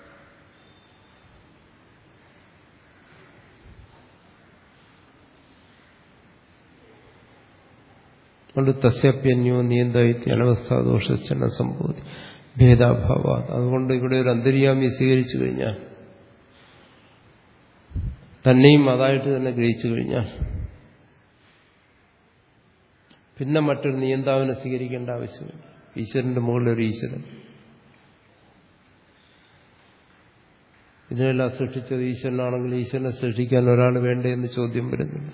A: അതുകൊണ്ട് തസ്യപ്യന്യോ നിയന്തായിത്തി അനവസ്ഥാദോഷന സംഭവതി ഭേദാഭാവ അതുകൊണ്ട് ഇവിടെ ഒരു അന്തര്യാമി സ്വീകരിച്ചു കഴിഞ്ഞാൽ തന്നെയും അതായിട്ട് തന്നെ ഗ്രഹിച്ചു കഴിഞ്ഞാൽ പിന്നെ മറ്റൊരു നിയന്താവിനെ സ്വീകരിക്കേണ്ട ആവശ്യമില്ല ഈശ്വരന്റെ മുകളിൽ ഒരു ഈശ്വരൻ ഇതിനെല്ലാം സൃഷ്ടിച്ചത് ഈശ്വരനാണെങ്കിൽ ഈശ്വരനെ സൃഷ്ടിക്കാൻ ഒരാൾ വേണ്ടേ എന്ന് ചോദ്യം വരുന്നില്ല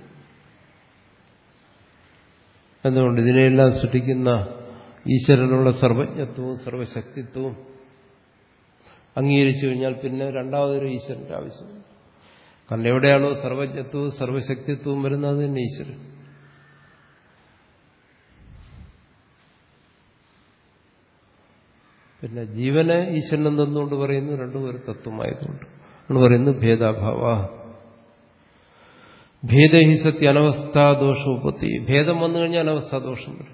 A: എന്തുകൊണ്ട് ഇതിനെല്ലാം സൃഷ്ടിക്കുന്ന ഈശ്വരനുള്ള സർവജ്ഞത്വവും സർവശക്തിത്വവും അംഗീകരിച്ചു കഴിഞ്ഞാൽ പിന്നെ രണ്ടാമതൊരു ഈശ്വരന്റെ ആവശ്യമില്ല കാരണം എവിടെയാണോ സർവജ്ഞത്വവും സർവശക്തിത്വവും വരുന്നത് തന്നെ ഈശ്വരൻ പിന്നെ ജീവനെ ഈശ്വരൻ എന്തെന്നുകൊണ്ട് പറയുന്നു രണ്ടും ഒരു തത്വമായതുകൊണ്ട് എന്ന് പറയുന്നു ഭേദാഭാവ ഭേദഹി സത്യ അനവസ്ഥാദോഷോപത്തി ഭേദം വന്നു കഴിഞ്ഞാൽ അനവസ്ഥാദോഷം വരും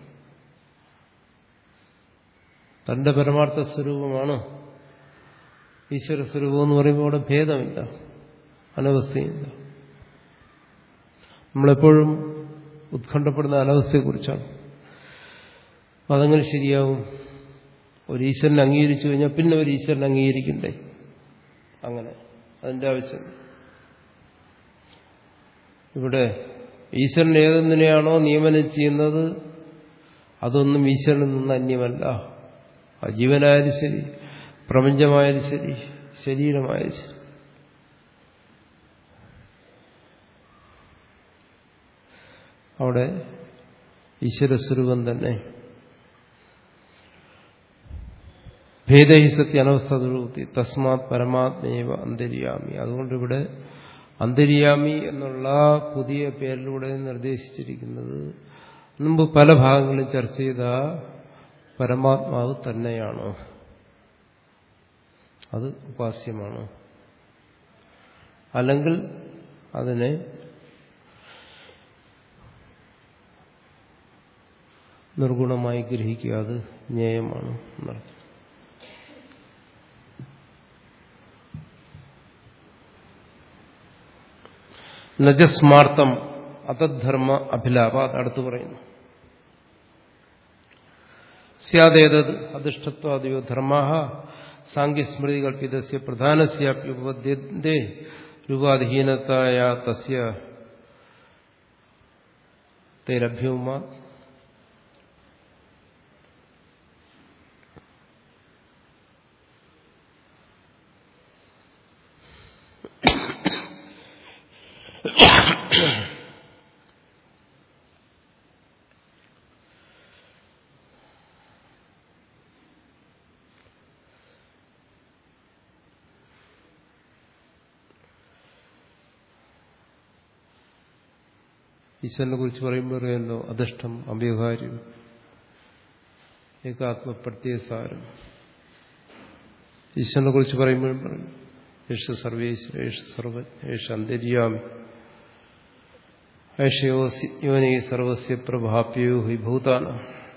A: തന്റെ പരമാർത്ഥ സ്വരൂപമാണ് ഈശ്വര സ്വരൂപം എന്ന് പറയുമ്പോൾ അവിടെ ഭേദമില്ല അനവസ്ഥയില്ല നമ്മളെപ്പോഴും ഉത്കണ്ഠപ്പെടുന്ന അനവസ്ഥയെക്കുറിച്ചാണ് അതെങ്ങനെ ശരിയാവും ഒരു ഈശ്വരനെ അംഗീകരിച്ചു കഴിഞ്ഞാൽ പിന്നെ ഒരു ഈശ്വരനെ അംഗീകരിക്കണ്ടേ അങ്ങനെ അതിന്റെ ആവശ്യം ഇവിടെ ഈശ്വരൻ ഏതൊന്നിനെയാണോ നിയമനം ചെയ്യുന്നത് അതൊന്നും ഈശ്വരനിൽ നിന്ന് അന്യമല്ല ആ ജീവനായാലും ശരി പ്രപഞ്ചമായാലും ശരി ശരീരമായാലും ശരി അവിടെ ഈശ്വരസ്വരൂപം തന്നെ ഭേദഹി സത്യ അനവസ്ഥതി തസ്മാത് പരമാത്മേവ അന്തര്യാമി അതുകൊണ്ട് ഇവിടെ അന്തര്യാമി എന്നുള്ള പുതിയ പേരിലൂടെ നിർദ്ദേശിച്ചിരിക്കുന്നത് മുമ്പ് പല ഭാഗങ്ങളും ചർച്ച ചെയ്ത പരമാത്മാവ് തന്നെയാണ് അത് ഉപാസ്യമാണ് അല്ലെങ്കിൽ അതിനെ നിർഗുണമായി ഗ്രഹിക്കുക അത് ജ്ഞേയമാണ് എന്നർത്ഥം നജസ്മാർത്ഥം അതദ്ധർമ്മ അഭിലാപ അടുത്ത് പറയുന്നു സ്യാദേതത് അധിഷ്ഠത്വാദിയോ ധർമ്മ സാങ്കേസ്മൃതി കൽപ്പിതസ്യ പ്രധാനസ്യാപ്യുപദ്യന്തേ രൂപാധീനത്തായ തസ്യ തൈരഭ്യവുമാ ഈശ്വരനെ കുറിച്ച് പറയുമ്പോൾ അറിയാമല്ലോ അധിഷ്ഠം അഭ്യകാര്യം ഏകാത്മപ്രത്യസാരം ഈശ്വരനെ കുറിച്ച് പറയുമ്പോഴും പറയും യേശ സർവേശ്വര യേശ സർവ യേശ അന്തര്യാമി ഏഷയോ യോനി സർവസ്യ പ്രഭാപ്യോ ഹി ഭൂതാന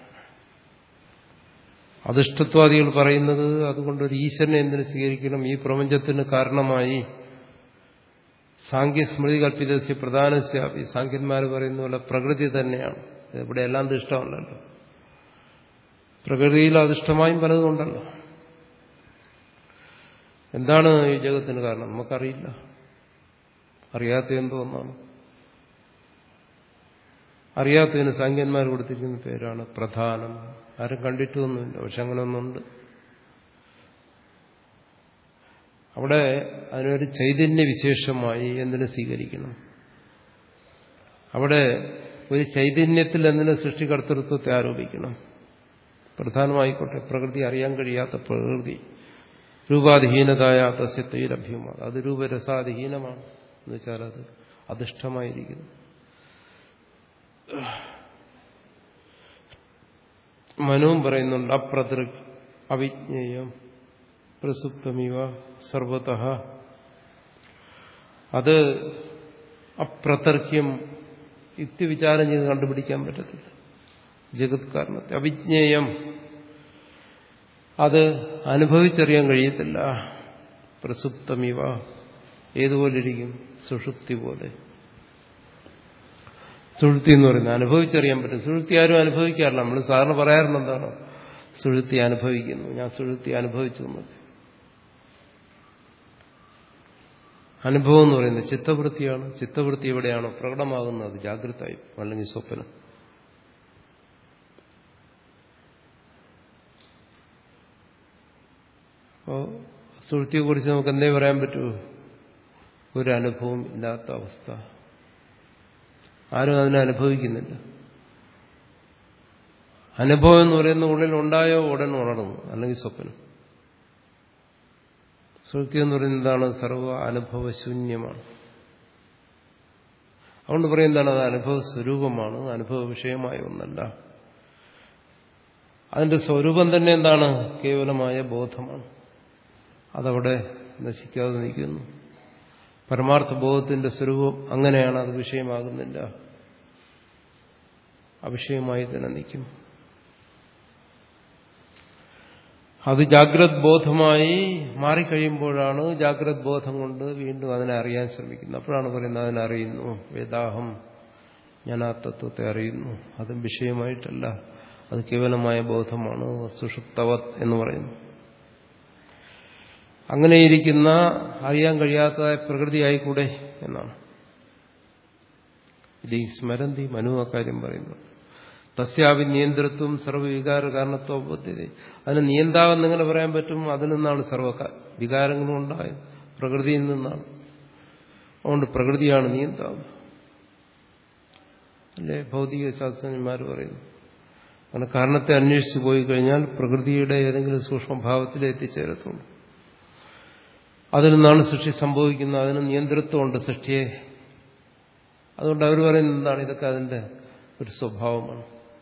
A: അധിഷ്ഠത്വാദികൾ പറയുന്നത് അതുകൊണ്ടൊരു ഈശ്വരനെ എന്തിനു സ്വീകരിക്കണം ഈ പ്രപഞ്ചത്തിന് കാരണമായി സാങ്കേസ്മൃതി കൽപ്പിതസ്യ പ്രധാന സ്യാപി സാങ്കന്മാർ പറയുന്ന പോലെ പ്രകൃതി തന്നെയാണ് ഇവിടെ എല്ലാം ദുഷ്ടമല്ലല്ലോ പ്രകൃതിയിൽ അധിഷ്ഠമായും പലതുമുണ്ടല്ലോ എന്താണ് ഈ ജഗത്തിന് കാരണം നമുക്കറിയില്ല അറിയാത്ത എന്തോ ഒന്നാണ് അറിയാത്തതിന് സാങ്കന്മാർ കൊടുത്തിരിക്കുന്ന പേരാണ് പ്രധാനം ആരും കണ്ടിട്ടൊന്നുമില്ല പക്ഷെ അങ്ങനെ ഒന്നുണ്ട് അവിടെ അതിനൊരു ചൈതന്യ വിശേഷമായി എന്തിനു സ്വീകരിക്കണം അവിടെ ഒരു ചൈതന്യത്തിൽ എന്തിനു സൃഷ്ടികർത്തൃത്വത്തെ ആരോപിക്കണം പ്രധാനമായിക്കോട്ടെ പ്രകൃതി അറിയാൻ കഴിയാത്ത പ്രകൃതി രൂപാധിഹീനതായ തസ്യത്തൈരഭ്യമാണ് അത് രൂപരസാധിഹീനമാണ് എന്ന് വെച്ചാൽ അത് അധിഷ്ഠമായിരിക്കുന്നു മനുവും പറയുന്നുണ്ട് അപ്രതൃ അവിജ്ഞേയം പ്രസുപ്തമിവ സർവത അത് അപ്രതർക്യം യുക്തിവിചാരം ചെയ്ത് കണ്ടുപിടിക്കാൻ പറ്റത്തില്ല ജഗത് കാരണത്തെ അവിജ്ഞേയം അത് അനുഭവിച്ചറിയാൻ കഴിയത്തില്ല പ്രസുപ്തമിവ ഏതുപോലിരിക്കും സുഷുപ്തി പോലെ സുഴുത്തി എന്ന് പറയുന്നത് അനുഭവിച്ചറിയാൻ പറ്റും സുഴുത്തി ആരും അനുഭവിക്കാറില്ല നമ്മൾ സാറിന് പറയാറുണ്ട് എന്താണ് സുഴുത്തി അനുഭവിക്കുന്നു ഞാൻ സുഴുത്തി അനുഭവിച്ചു എന്നൊക്കെ അനുഭവം എന്ന് പറയുന്നത് ചിത്തവൃത്തിയാണ് ചിത്തവൃത്തി എവിടെയാണോ പ്രകടമാകുന്നത് ജാഗ്രതായി അല്ലെങ്കിൽ സ്വപ്നം അപ്പോൾ സുഹൃത്തിയെക്കുറിച്ച് നമുക്ക് എന്തേ പറയാൻ പറ്റൂ ഒരു അനുഭവം ഇല്ലാത്ത അവസ്ഥ ആരും അതിനെ അനുഭവിക്കുന്നില്ല അനുഭവം എന്ന് പറയുന്ന ഉള്ളിൽ ഉണ്ടായോ ഉടൻ ഉണർന്നു അല്ലെങ്കിൽ സ്വപ്നം സുഹൃത്തി എന്ന് പറയുന്നത് എന്താണ് സർവ അനുഭവശൂന്യമാണ് അതുകൊണ്ട് പറയുന്നതാണ് അത് അനുഭവ സ്വരൂപമാണ് അനുഭവ വിഷയമായ ഒന്നല്ല അതിന്റെ സ്വരൂപം തന്നെ എന്താണ് കേവലമായ ബോധമാണ് അതവിടെ നശിക്കാതെ നിൽക്കുന്നു പരമാർത്ഥ ബോധത്തിന്റെ സ്വരൂപം അങ്ങനെയാണ് അത് വിഷയമാകുന്നില്ല അവിഷയമായി തന്നെ നിൽക്കും അത് ജാഗ്രത് ബോധമായി മാറിക്കഴിയുമ്പോഴാണ് ജാഗ്രത് ബോധം കൊണ്ട് വീണ്ടും അതിനെ അറിയാൻ ശ്രമിക്കുന്നത് അപ്പോഴാണ് പറയുന്നത് അതിനെ അറിയുന്നു വേദാഹം ഞാൻ ആ തത്വത്തെ അറിയുന്നു അതും വിഷയമായിട്ടല്ല അത് കേവലമായ ബോധമാണ് സുഷുപ്തവത് എന്ന് പറയുന്നു അങ്ങനെയിരിക്കുന്ന അറിയാൻ കഴിയാത്തതായ പ്രകൃതിയായിക്കൂടെ എന്നാണ് ഇത് ഈ സ്മരന്തി മനു അക്കാര്യം പറയുന്നു തസ്യാവി നിയന്ത്രിത്വം സർവ്വവികാര കാരണത്വ ബുദ്ധ്യത അതിന് നിയന്താവെന്ന് എങ്ങനെ പറയാൻ പറ്റും അതിൽ നിന്നാണ് സർവ്വ വികാരങ്ങളും ഉണ്ടായത് പ്രകൃതിയിൽ നിന്നാണ് അതുകൊണ്ട് പ്രകൃതിയാണ് നിയന്താവ് അല്ലേ ഭൗതിക ശാസ്ത്രജ്ഞന്മാർ പറയുന്നു അങ്ങനെ കാരണത്തെ അന്വേഷിച്ചു പോയി കഴിഞ്ഞാൽ പ്രകൃതിയുടെ ഏതെങ്കിലും സൂക്ഷ്മഭാവത്തിൽ എത്തിച്ചേരത്തുള്ളൂ അതിൽ നിന്നാണ് സൃഷ്ടി സംഭവിക്കുന്നത് അതിന് നിയന്ത്രിത്വമുണ്ട് സൃഷ്ടിയെ അതുകൊണ്ട് അവർ പറയുന്നത് എന്താണ് ഇതൊക്കെ അതിന്റെ ഒരു സ്വഭാവമാണ്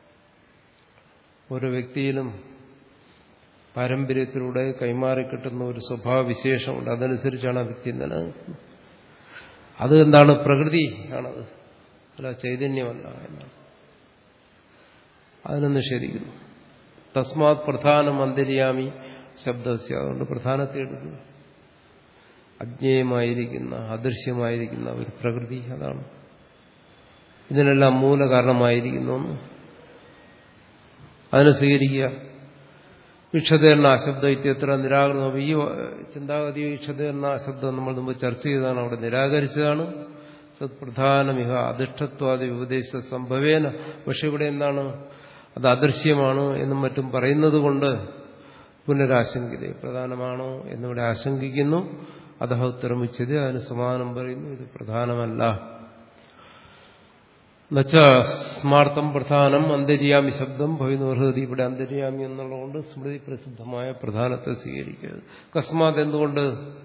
A: ഓരോ വ്യക്തിയിലും പാരമ്പര്യത്തിലൂടെ കൈമാറി കിട്ടുന്ന ഒരു സ്വഭാവ വിശേഷമുണ്ട് അതനുസരിച്ചാണ് ആ വ്യക്തി നിലനിൽക്കുന്നത് അത് എന്താണ് പ്രകൃതി ആണത് അല്ല ചൈതന്യമല്ല എന്നാണ് അതിനെ നിഷേധിക്കുന്നു തസ്മാത് പ്രധാനം അന്തര്യാമി ശബ്ദസ്യ അതുകൊണ്ട് പ്രധാനത്തെ എടുക്കുന്നു അജ്ഞേയമായിരിക്കുന്ന അദൃശ്യമായിരിക്കുന്ന ഒരു പ്രകൃതി അതാണ് ഇതിനെല്ലാം മൂല കാരണമായിരിക്കുന്നു അതിനെ സ്വീകരിക്കുക ഇക്ഷതേർണ അശബ്ദം ഇത്യത്ര നിരാകരണം ഈ ചിന്താഗതി ഇക്ഷതേർണ അശബ്ദം നമ്മൾ മുമ്പ് ചർച്ച ചെയ്തതാണ് അവിടെ നിരാകരിച്ചതാണ് സത്പ്രധാനമിഹ അധിഷ്ഠത്വാദി ഉപദേശ സംഭവേന പക്ഷെ ഇവിടെ എന്താണ് അത് അദൃശ്യമാണ് എന്നും മറ്റും പറയുന്നത് കൊണ്ട് പുനരാശങ്കിത പ്രധാനമാണോ എന്നിവിടെ ആശങ്കിക്കുന്നു അതഹ ഉത്തരമിച്ചത് അതിന് സമാനം പറയുന്നു ഇത് പ്രധാനമല്ല എന്നുവച്ച സ്മാർത്ഥം പ്രധാനം അന്തര്യാമി ശബ്ദം ഭവിനുർഹതി ഇവിടെ അന്തര്യാമി എന്നുള്ളതുകൊണ്ട് സ്മൃതി പ്രസിദ്ധമായ പ്രധാനത്തെ സ്വീകരിക്കരുത് കസ്മാത് എന്തുകൊണ്ട്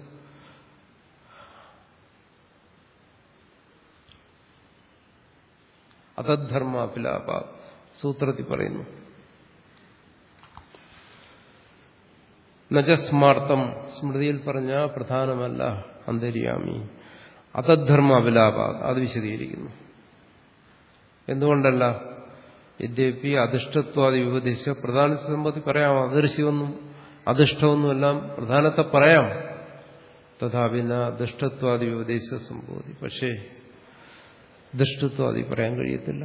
A: അതദ്ധർമ്മ അഭിലാപ സൂത്രത്തിൽ പറയുന്നു നജസ്മാർത്ഥം സ്മൃതിയിൽ പറഞ്ഞ പ്രധാനമല്ല അന്തര്യാമി അതദ്ധർമ്മ അഭിലാപ അത് വിശദീകരിക്കുന്നു എന്തുകൊണ്ടല്ല യദ്യപി അധിഷ്ഠത്വാദി വിപദേശ പ്രധാന സംബന്ധി പറയാം അദൃശ്യമൊന്നും അധിഷ്ഠമൊന്നുമെല്ലാം പ്രധാനത്തെ പറയാം തഥാപിന്ന അധിഷ്ഠത്വാദി വിപദേശ സംഭവതി പക്ഷേ ദുഷ്ടത്വാദി പറയാൻ കഴിയത്തില്ല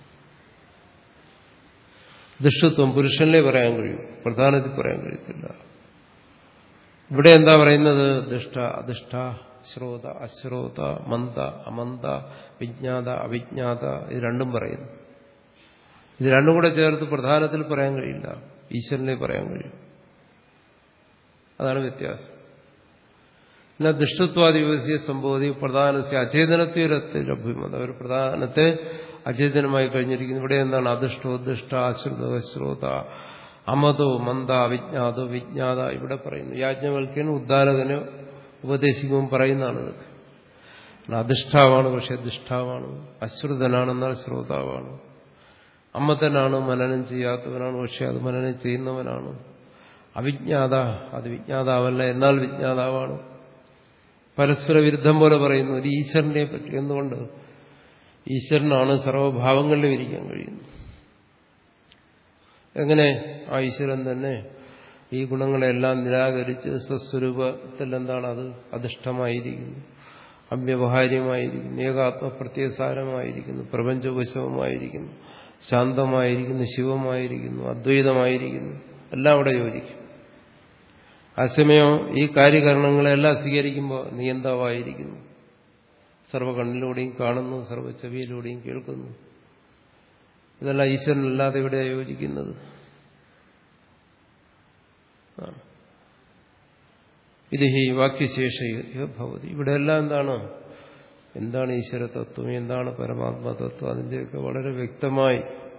A: ദുഷ്ടത്വം പുരുഷനിലേ പറയാൻ കഴിയും പ്രധാനത്തിൽ പറയാൻ കഴിയത്തില്ല ഇവിടെ എന്താ പറയുന്നത് ദുഷ്ട അധിഷ്ഠ ശ്രോത അശ്രോത മന്ദ അമന്ത വിജ്ഞാത അവിജ്ഞാത ഇത് രണ്ടും പറയുന്നു ഇത് രണ്ടും കൂടെ ചേർത്ത് പ്രധാനത്തിൽ പറയാൻ കഴിയില്ല ഈശ്വരനെ പറയാൻ കഴിയും അതാണ് വ്യത്യാസം പിന്നെ ദുഷ്ടത്വാദി വിവസിയെ സംബോധി പ്രധാനത്തെ അചേതനത്തിൽ ലഭ്യമത ഒരു പ്രധാനത്തെ അചേതനമായി കഴിഞ്ഞിരിക്കുന്നു ഇവിടെ എന്താണ് അദുഷ്ടോ ദുഷ്ട അശ്രുത ശ്രോത അമതോ മന്ദ അവിജ്ഞാതോ വിജ്ഞാത ഇവിടെ പറയുന്നു യാജ്ഞവൽക്കൻ ഉദ്ദാലകന് ഉപദേശിക്കുമ്പോൾ പറയുന്നതാണ് ഇതൊക്കെ അധിഷ്ഠാവാണ് പക്ഷെ ദുഷ്ടാവാണ് അശ്രുതനാണെന്നാൽ ശ്രോതാവാണ് അമ്മത്തനാണ് മനനം ചെയ്യാത്തവനാണ് പക്ഷെ അത് മനനം ചെയ്യുന്നവനാണ് അവിജ്ഞാത അത് വിജ്ഞാതാവല്ല എന്നാൽ വിജ്ഞാതാവാണ് പരസ്പര വിരുദ്ധം പോലെ പറയുന്നു ഒരു ഈശ്വരനെ പറ്റി എന്തുകൊണ്ട് ഈശ്വരനാണ് സർവഭാവങ്ങളിലും ഇരിക്കാൻ കഴിയുന്നത് എങ്ങനെ ആ ഈശ്വരൻ തന്നെ ഈ ഗുണങ്ങളെല്ലാം നിരാകരിച്ച് സ്വസ്വരൂപത്തിൽ എന്താണ് അത് അധിഷ്ഠമായിരിക്കുന്നു അവ്യവഹാര്യമായിരിക്കുന്നു ഏകാത്മപ്രത്യസാരമായിരിക്കുന്നു പ്രപഞ്ചോപശവമായിരിക്കുന്നു ശാന്തമായിരിക്കുന്നു ശിവമായിരിക്കുന്നു അദ്വൈതമായിരിക്കുന്നു എല്ലാം അവിടെ യോജിക്കും അസമയം ഈ കാര്യകരണങ്ങളെല്ലാം സ്വീകരിക്കുമ്പോൾ നിയന്താവായിരിക്കുന്നു സർവ്വ കണ്ണിലൂടെയും കാണുന്നു സർവ്വ ചെവിയിലൂടെയും കേൾക്കുന്നു ഇതെല്ലാം ഈശ്വരനല്ലാതെ ഇവിടെ യോജിക്കുന്നത് ഇത് ഹി വാക്യശേഷ ഭവതി ഇവിടെ എല്ലാം എന്താണ് എന്താണ് ഈശ്വര തത്വം എന്താണ് പരമാത്മ തത്വം അതിൻ്റെയൊക്കെ വളരെ വ്യക്തമായി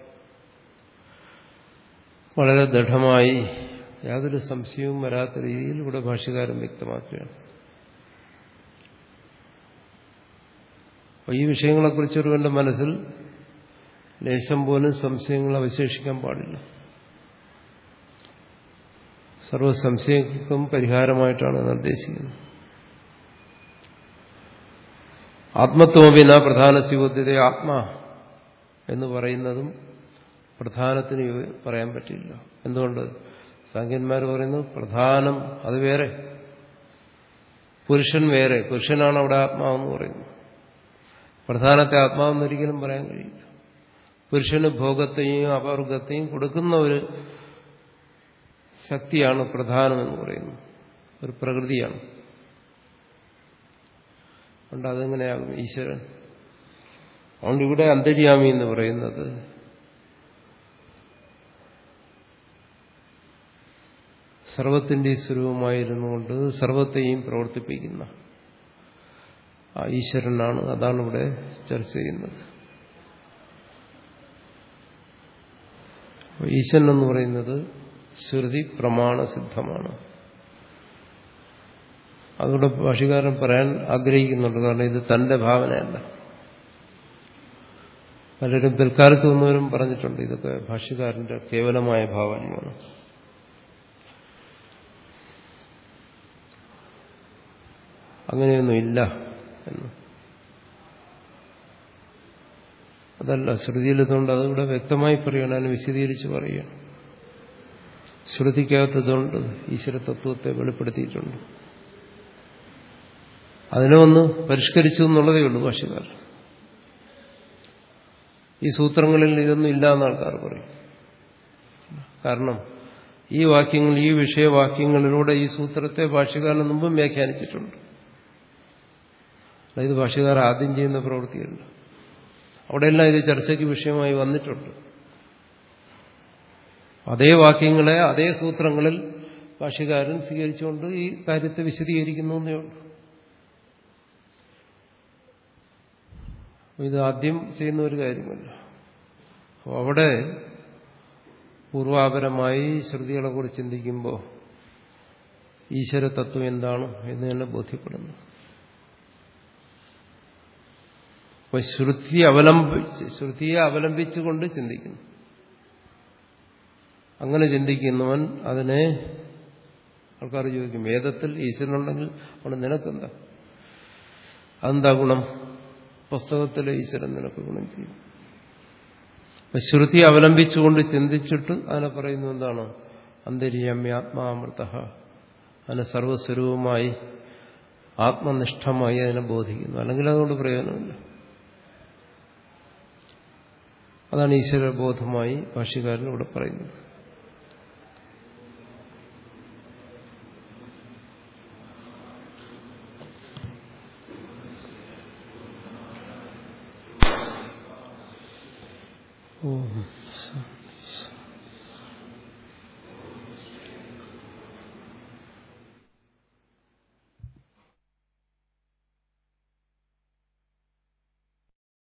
A: വളരെ ദൃഢമായി യാതൊരു സംശയവും വരാത്ത രീതിയിൽ ഇവിടെ ഭാഷ്യകാരൻ വ്യക്തമാക്കുകയാണ് അപ്പോൾ ഈ വിഷയങ്ങളെക്കുറിച്ച് ഒരുവന്റെ മനസ്സിൽ ലേശം പോലും സംശയങ്ങൾ അവശേഷിക്കാൻ പാടില്ല സർവ സംശയങ്ങൾക്കും പരിഹാരമായിട്ടാണ് നിർദ്ദേശിക്കുന്നത് ആത്മത്വമിന പ്രധാന ശിവദ്യത ആത്മാ എന്ന് പറയുന്നതും പ്രധാനത്തിന് പറയാൻ പറ്റില്ല എന്തുകൊണ്ട് സാങ്കന്മാർ പറയുന്നു പ്രധാനം അത് വേറെ പുരുഷൻ വേറെ പുരുഷനാണ് അവിടെ ആത്മാവെന്ന് പറയുന്നത് പ്രധാനത്തെ ആത്മാവെന്ന് ഒരിക്കലും പറയാൻ കഴിയില്ല പുരുഷന് ഭോഗത്തെയും അപവർഗത്തെയും കൊടുക്കുന്ന ഒരു ശക്തിയാണ് പ്രധാനമെന്ന് പറയുന്നത് ഒരു പ്രകൃതിയാണ് അതുകൊണ്ട് അതെങ്ങനെയാകും ഈശ്വരൻ അതുകൊണ്ട് ഇവിടെ അന്തര്യാമി എന്ന് പറയുന്നത് സർവത്തിന്റെ സ്വരൂപമായിരുന്നു കൊണ്ട് സർവത്തെയും പ്രവർത്തിപ്പിക്കുന്ന ആ ഈശ്വരനാണ് അതാണ് ഇവിടെ ചർച്ച ചെയ്യുന്നത് ഈശ്വരൻ എന്ന് പറയുന്നത് ശ്രുതി പ്രമാണസിദ്ധമാണ് അതുകൊണ്ട് ഭാഷകാരൻ പറയാൻ ആഗ്രഹിക്കുന്നുണ്ട് കാരണം ഇത് തന്റെ ഭാവനയല്ല പലരും പിൽക്കാലത്ത് വന്നവരും പറഞ്ഞിട്ടുണ്ട് ഇതൊക്കെ ഭാഷ്യകാരന്റെ കേവലമായ ഭാവനയാണ് അങ്ങനെയൊന്നും ഇല്ല എന്ന് അതല്ല ശ്രുതിയിലെത്തുകൊണ്ട് അതിവിടെ വ്യക്തമായി പറയണം അതിനെ വിശദീകരിച്ച് പറയുകയാണ് ശ്രുതിക്കകത്തതുകൊണ്ട് ഈശ്വര തത്വത്തെ വെളിപ്പെടുത്തിയിട്ടുണ്ട് അതിനെ ഒന്ന് പരിഷ്കരിച്ചു എന്നുള്ളതേ ഉള്ളൂ ഭാഷകാർ ഈ സൂത്രങ്ങളിൽ ഇതൊന്നും ഇല്ല എന്ന് ആൾക്കാർ പറയും കാരണം ഈ വാക്യങ്ങൾ ഈ വിഷയവാക്യങ്ങളിലൂടെ ഈ സൂത്രത്തെ ഭാഷകാരന് മുമ്പും വ്യാഖ്യാനിച്ചിട്ടുണ്ട് അതായത് ഭാഷകാർ ആദ്യം ചെയ്യുന്ന പ്രവൃത്തിയല്ല അവിടെയെല്ലാം ഇത് ചർച്ചയ്ക്ക് വിഷയമായി വന്നിട്ടുണ്ട് അതേ വാക്യങ്ങളെ അതേ സൂത്രങ്ങളിൽ ഭാഷകാരൻ സ്വീകരിച്ചുകൊണ്ട് ഈ കാര്യത്തെ വിശദീകരിക്കുന്നു എന്നേ ഉള്ളൂ ഇത് ആദ്യം ചെയ്യുന്ന ഒരു കാര്യമല്ല അപ്പോൾ അവിടെ പൂർവാപരമായി ശ്രുതികളെ കുറിച്ച് ചിന്തിക്കുമ്പോൾ ഈശ്വര തത്വം എന്താണ് എന്ന് തന്നെ ബോധ്യപ്പെടുന്നു അപ്പൊ ശ്രുതി അവലംബിച്ച് ശ്രുതിയെ അവലംബിച്ചുകൊണ്ട് ചിന്തിക്കുന്നു അങ്ങനെ ചിന്തിക്കുന്നവൻ അതിനെ ആൾക്കാർ ചോദിക്കും വേദത്തിൽ ഈശ്വരനുണ്ടെങ്കിൽ അവിടെ നിനക്കെന്താ അതെന്താ ഗുണം പുസ്തകത്തിലെ ഈശ്വരൻ നിനക്ക് ഗുണം ചെയ്യും ശ്രുതി അവലംബിച്ചുകൊണ്ട് ചിന്തിച്ചിട്ട് അതിനെ പറയുന്നത് എന്താണ് അന്തര്യാമ്യാത്മാമൃത അതിനെ സർവസ്വരൂപമായി ആത്മനിഷ്ഠമായി അതിനെ ബോധിക്കുന്നു അല്ലെങ്കിൽ അതുകൊണ്ട് പ്രയോജനമില്ല അതാണ് ഈശ്വരബോധമായി ഭാഷ്യകാരൻ ഇവിടെ പറയുന്നത് ഓം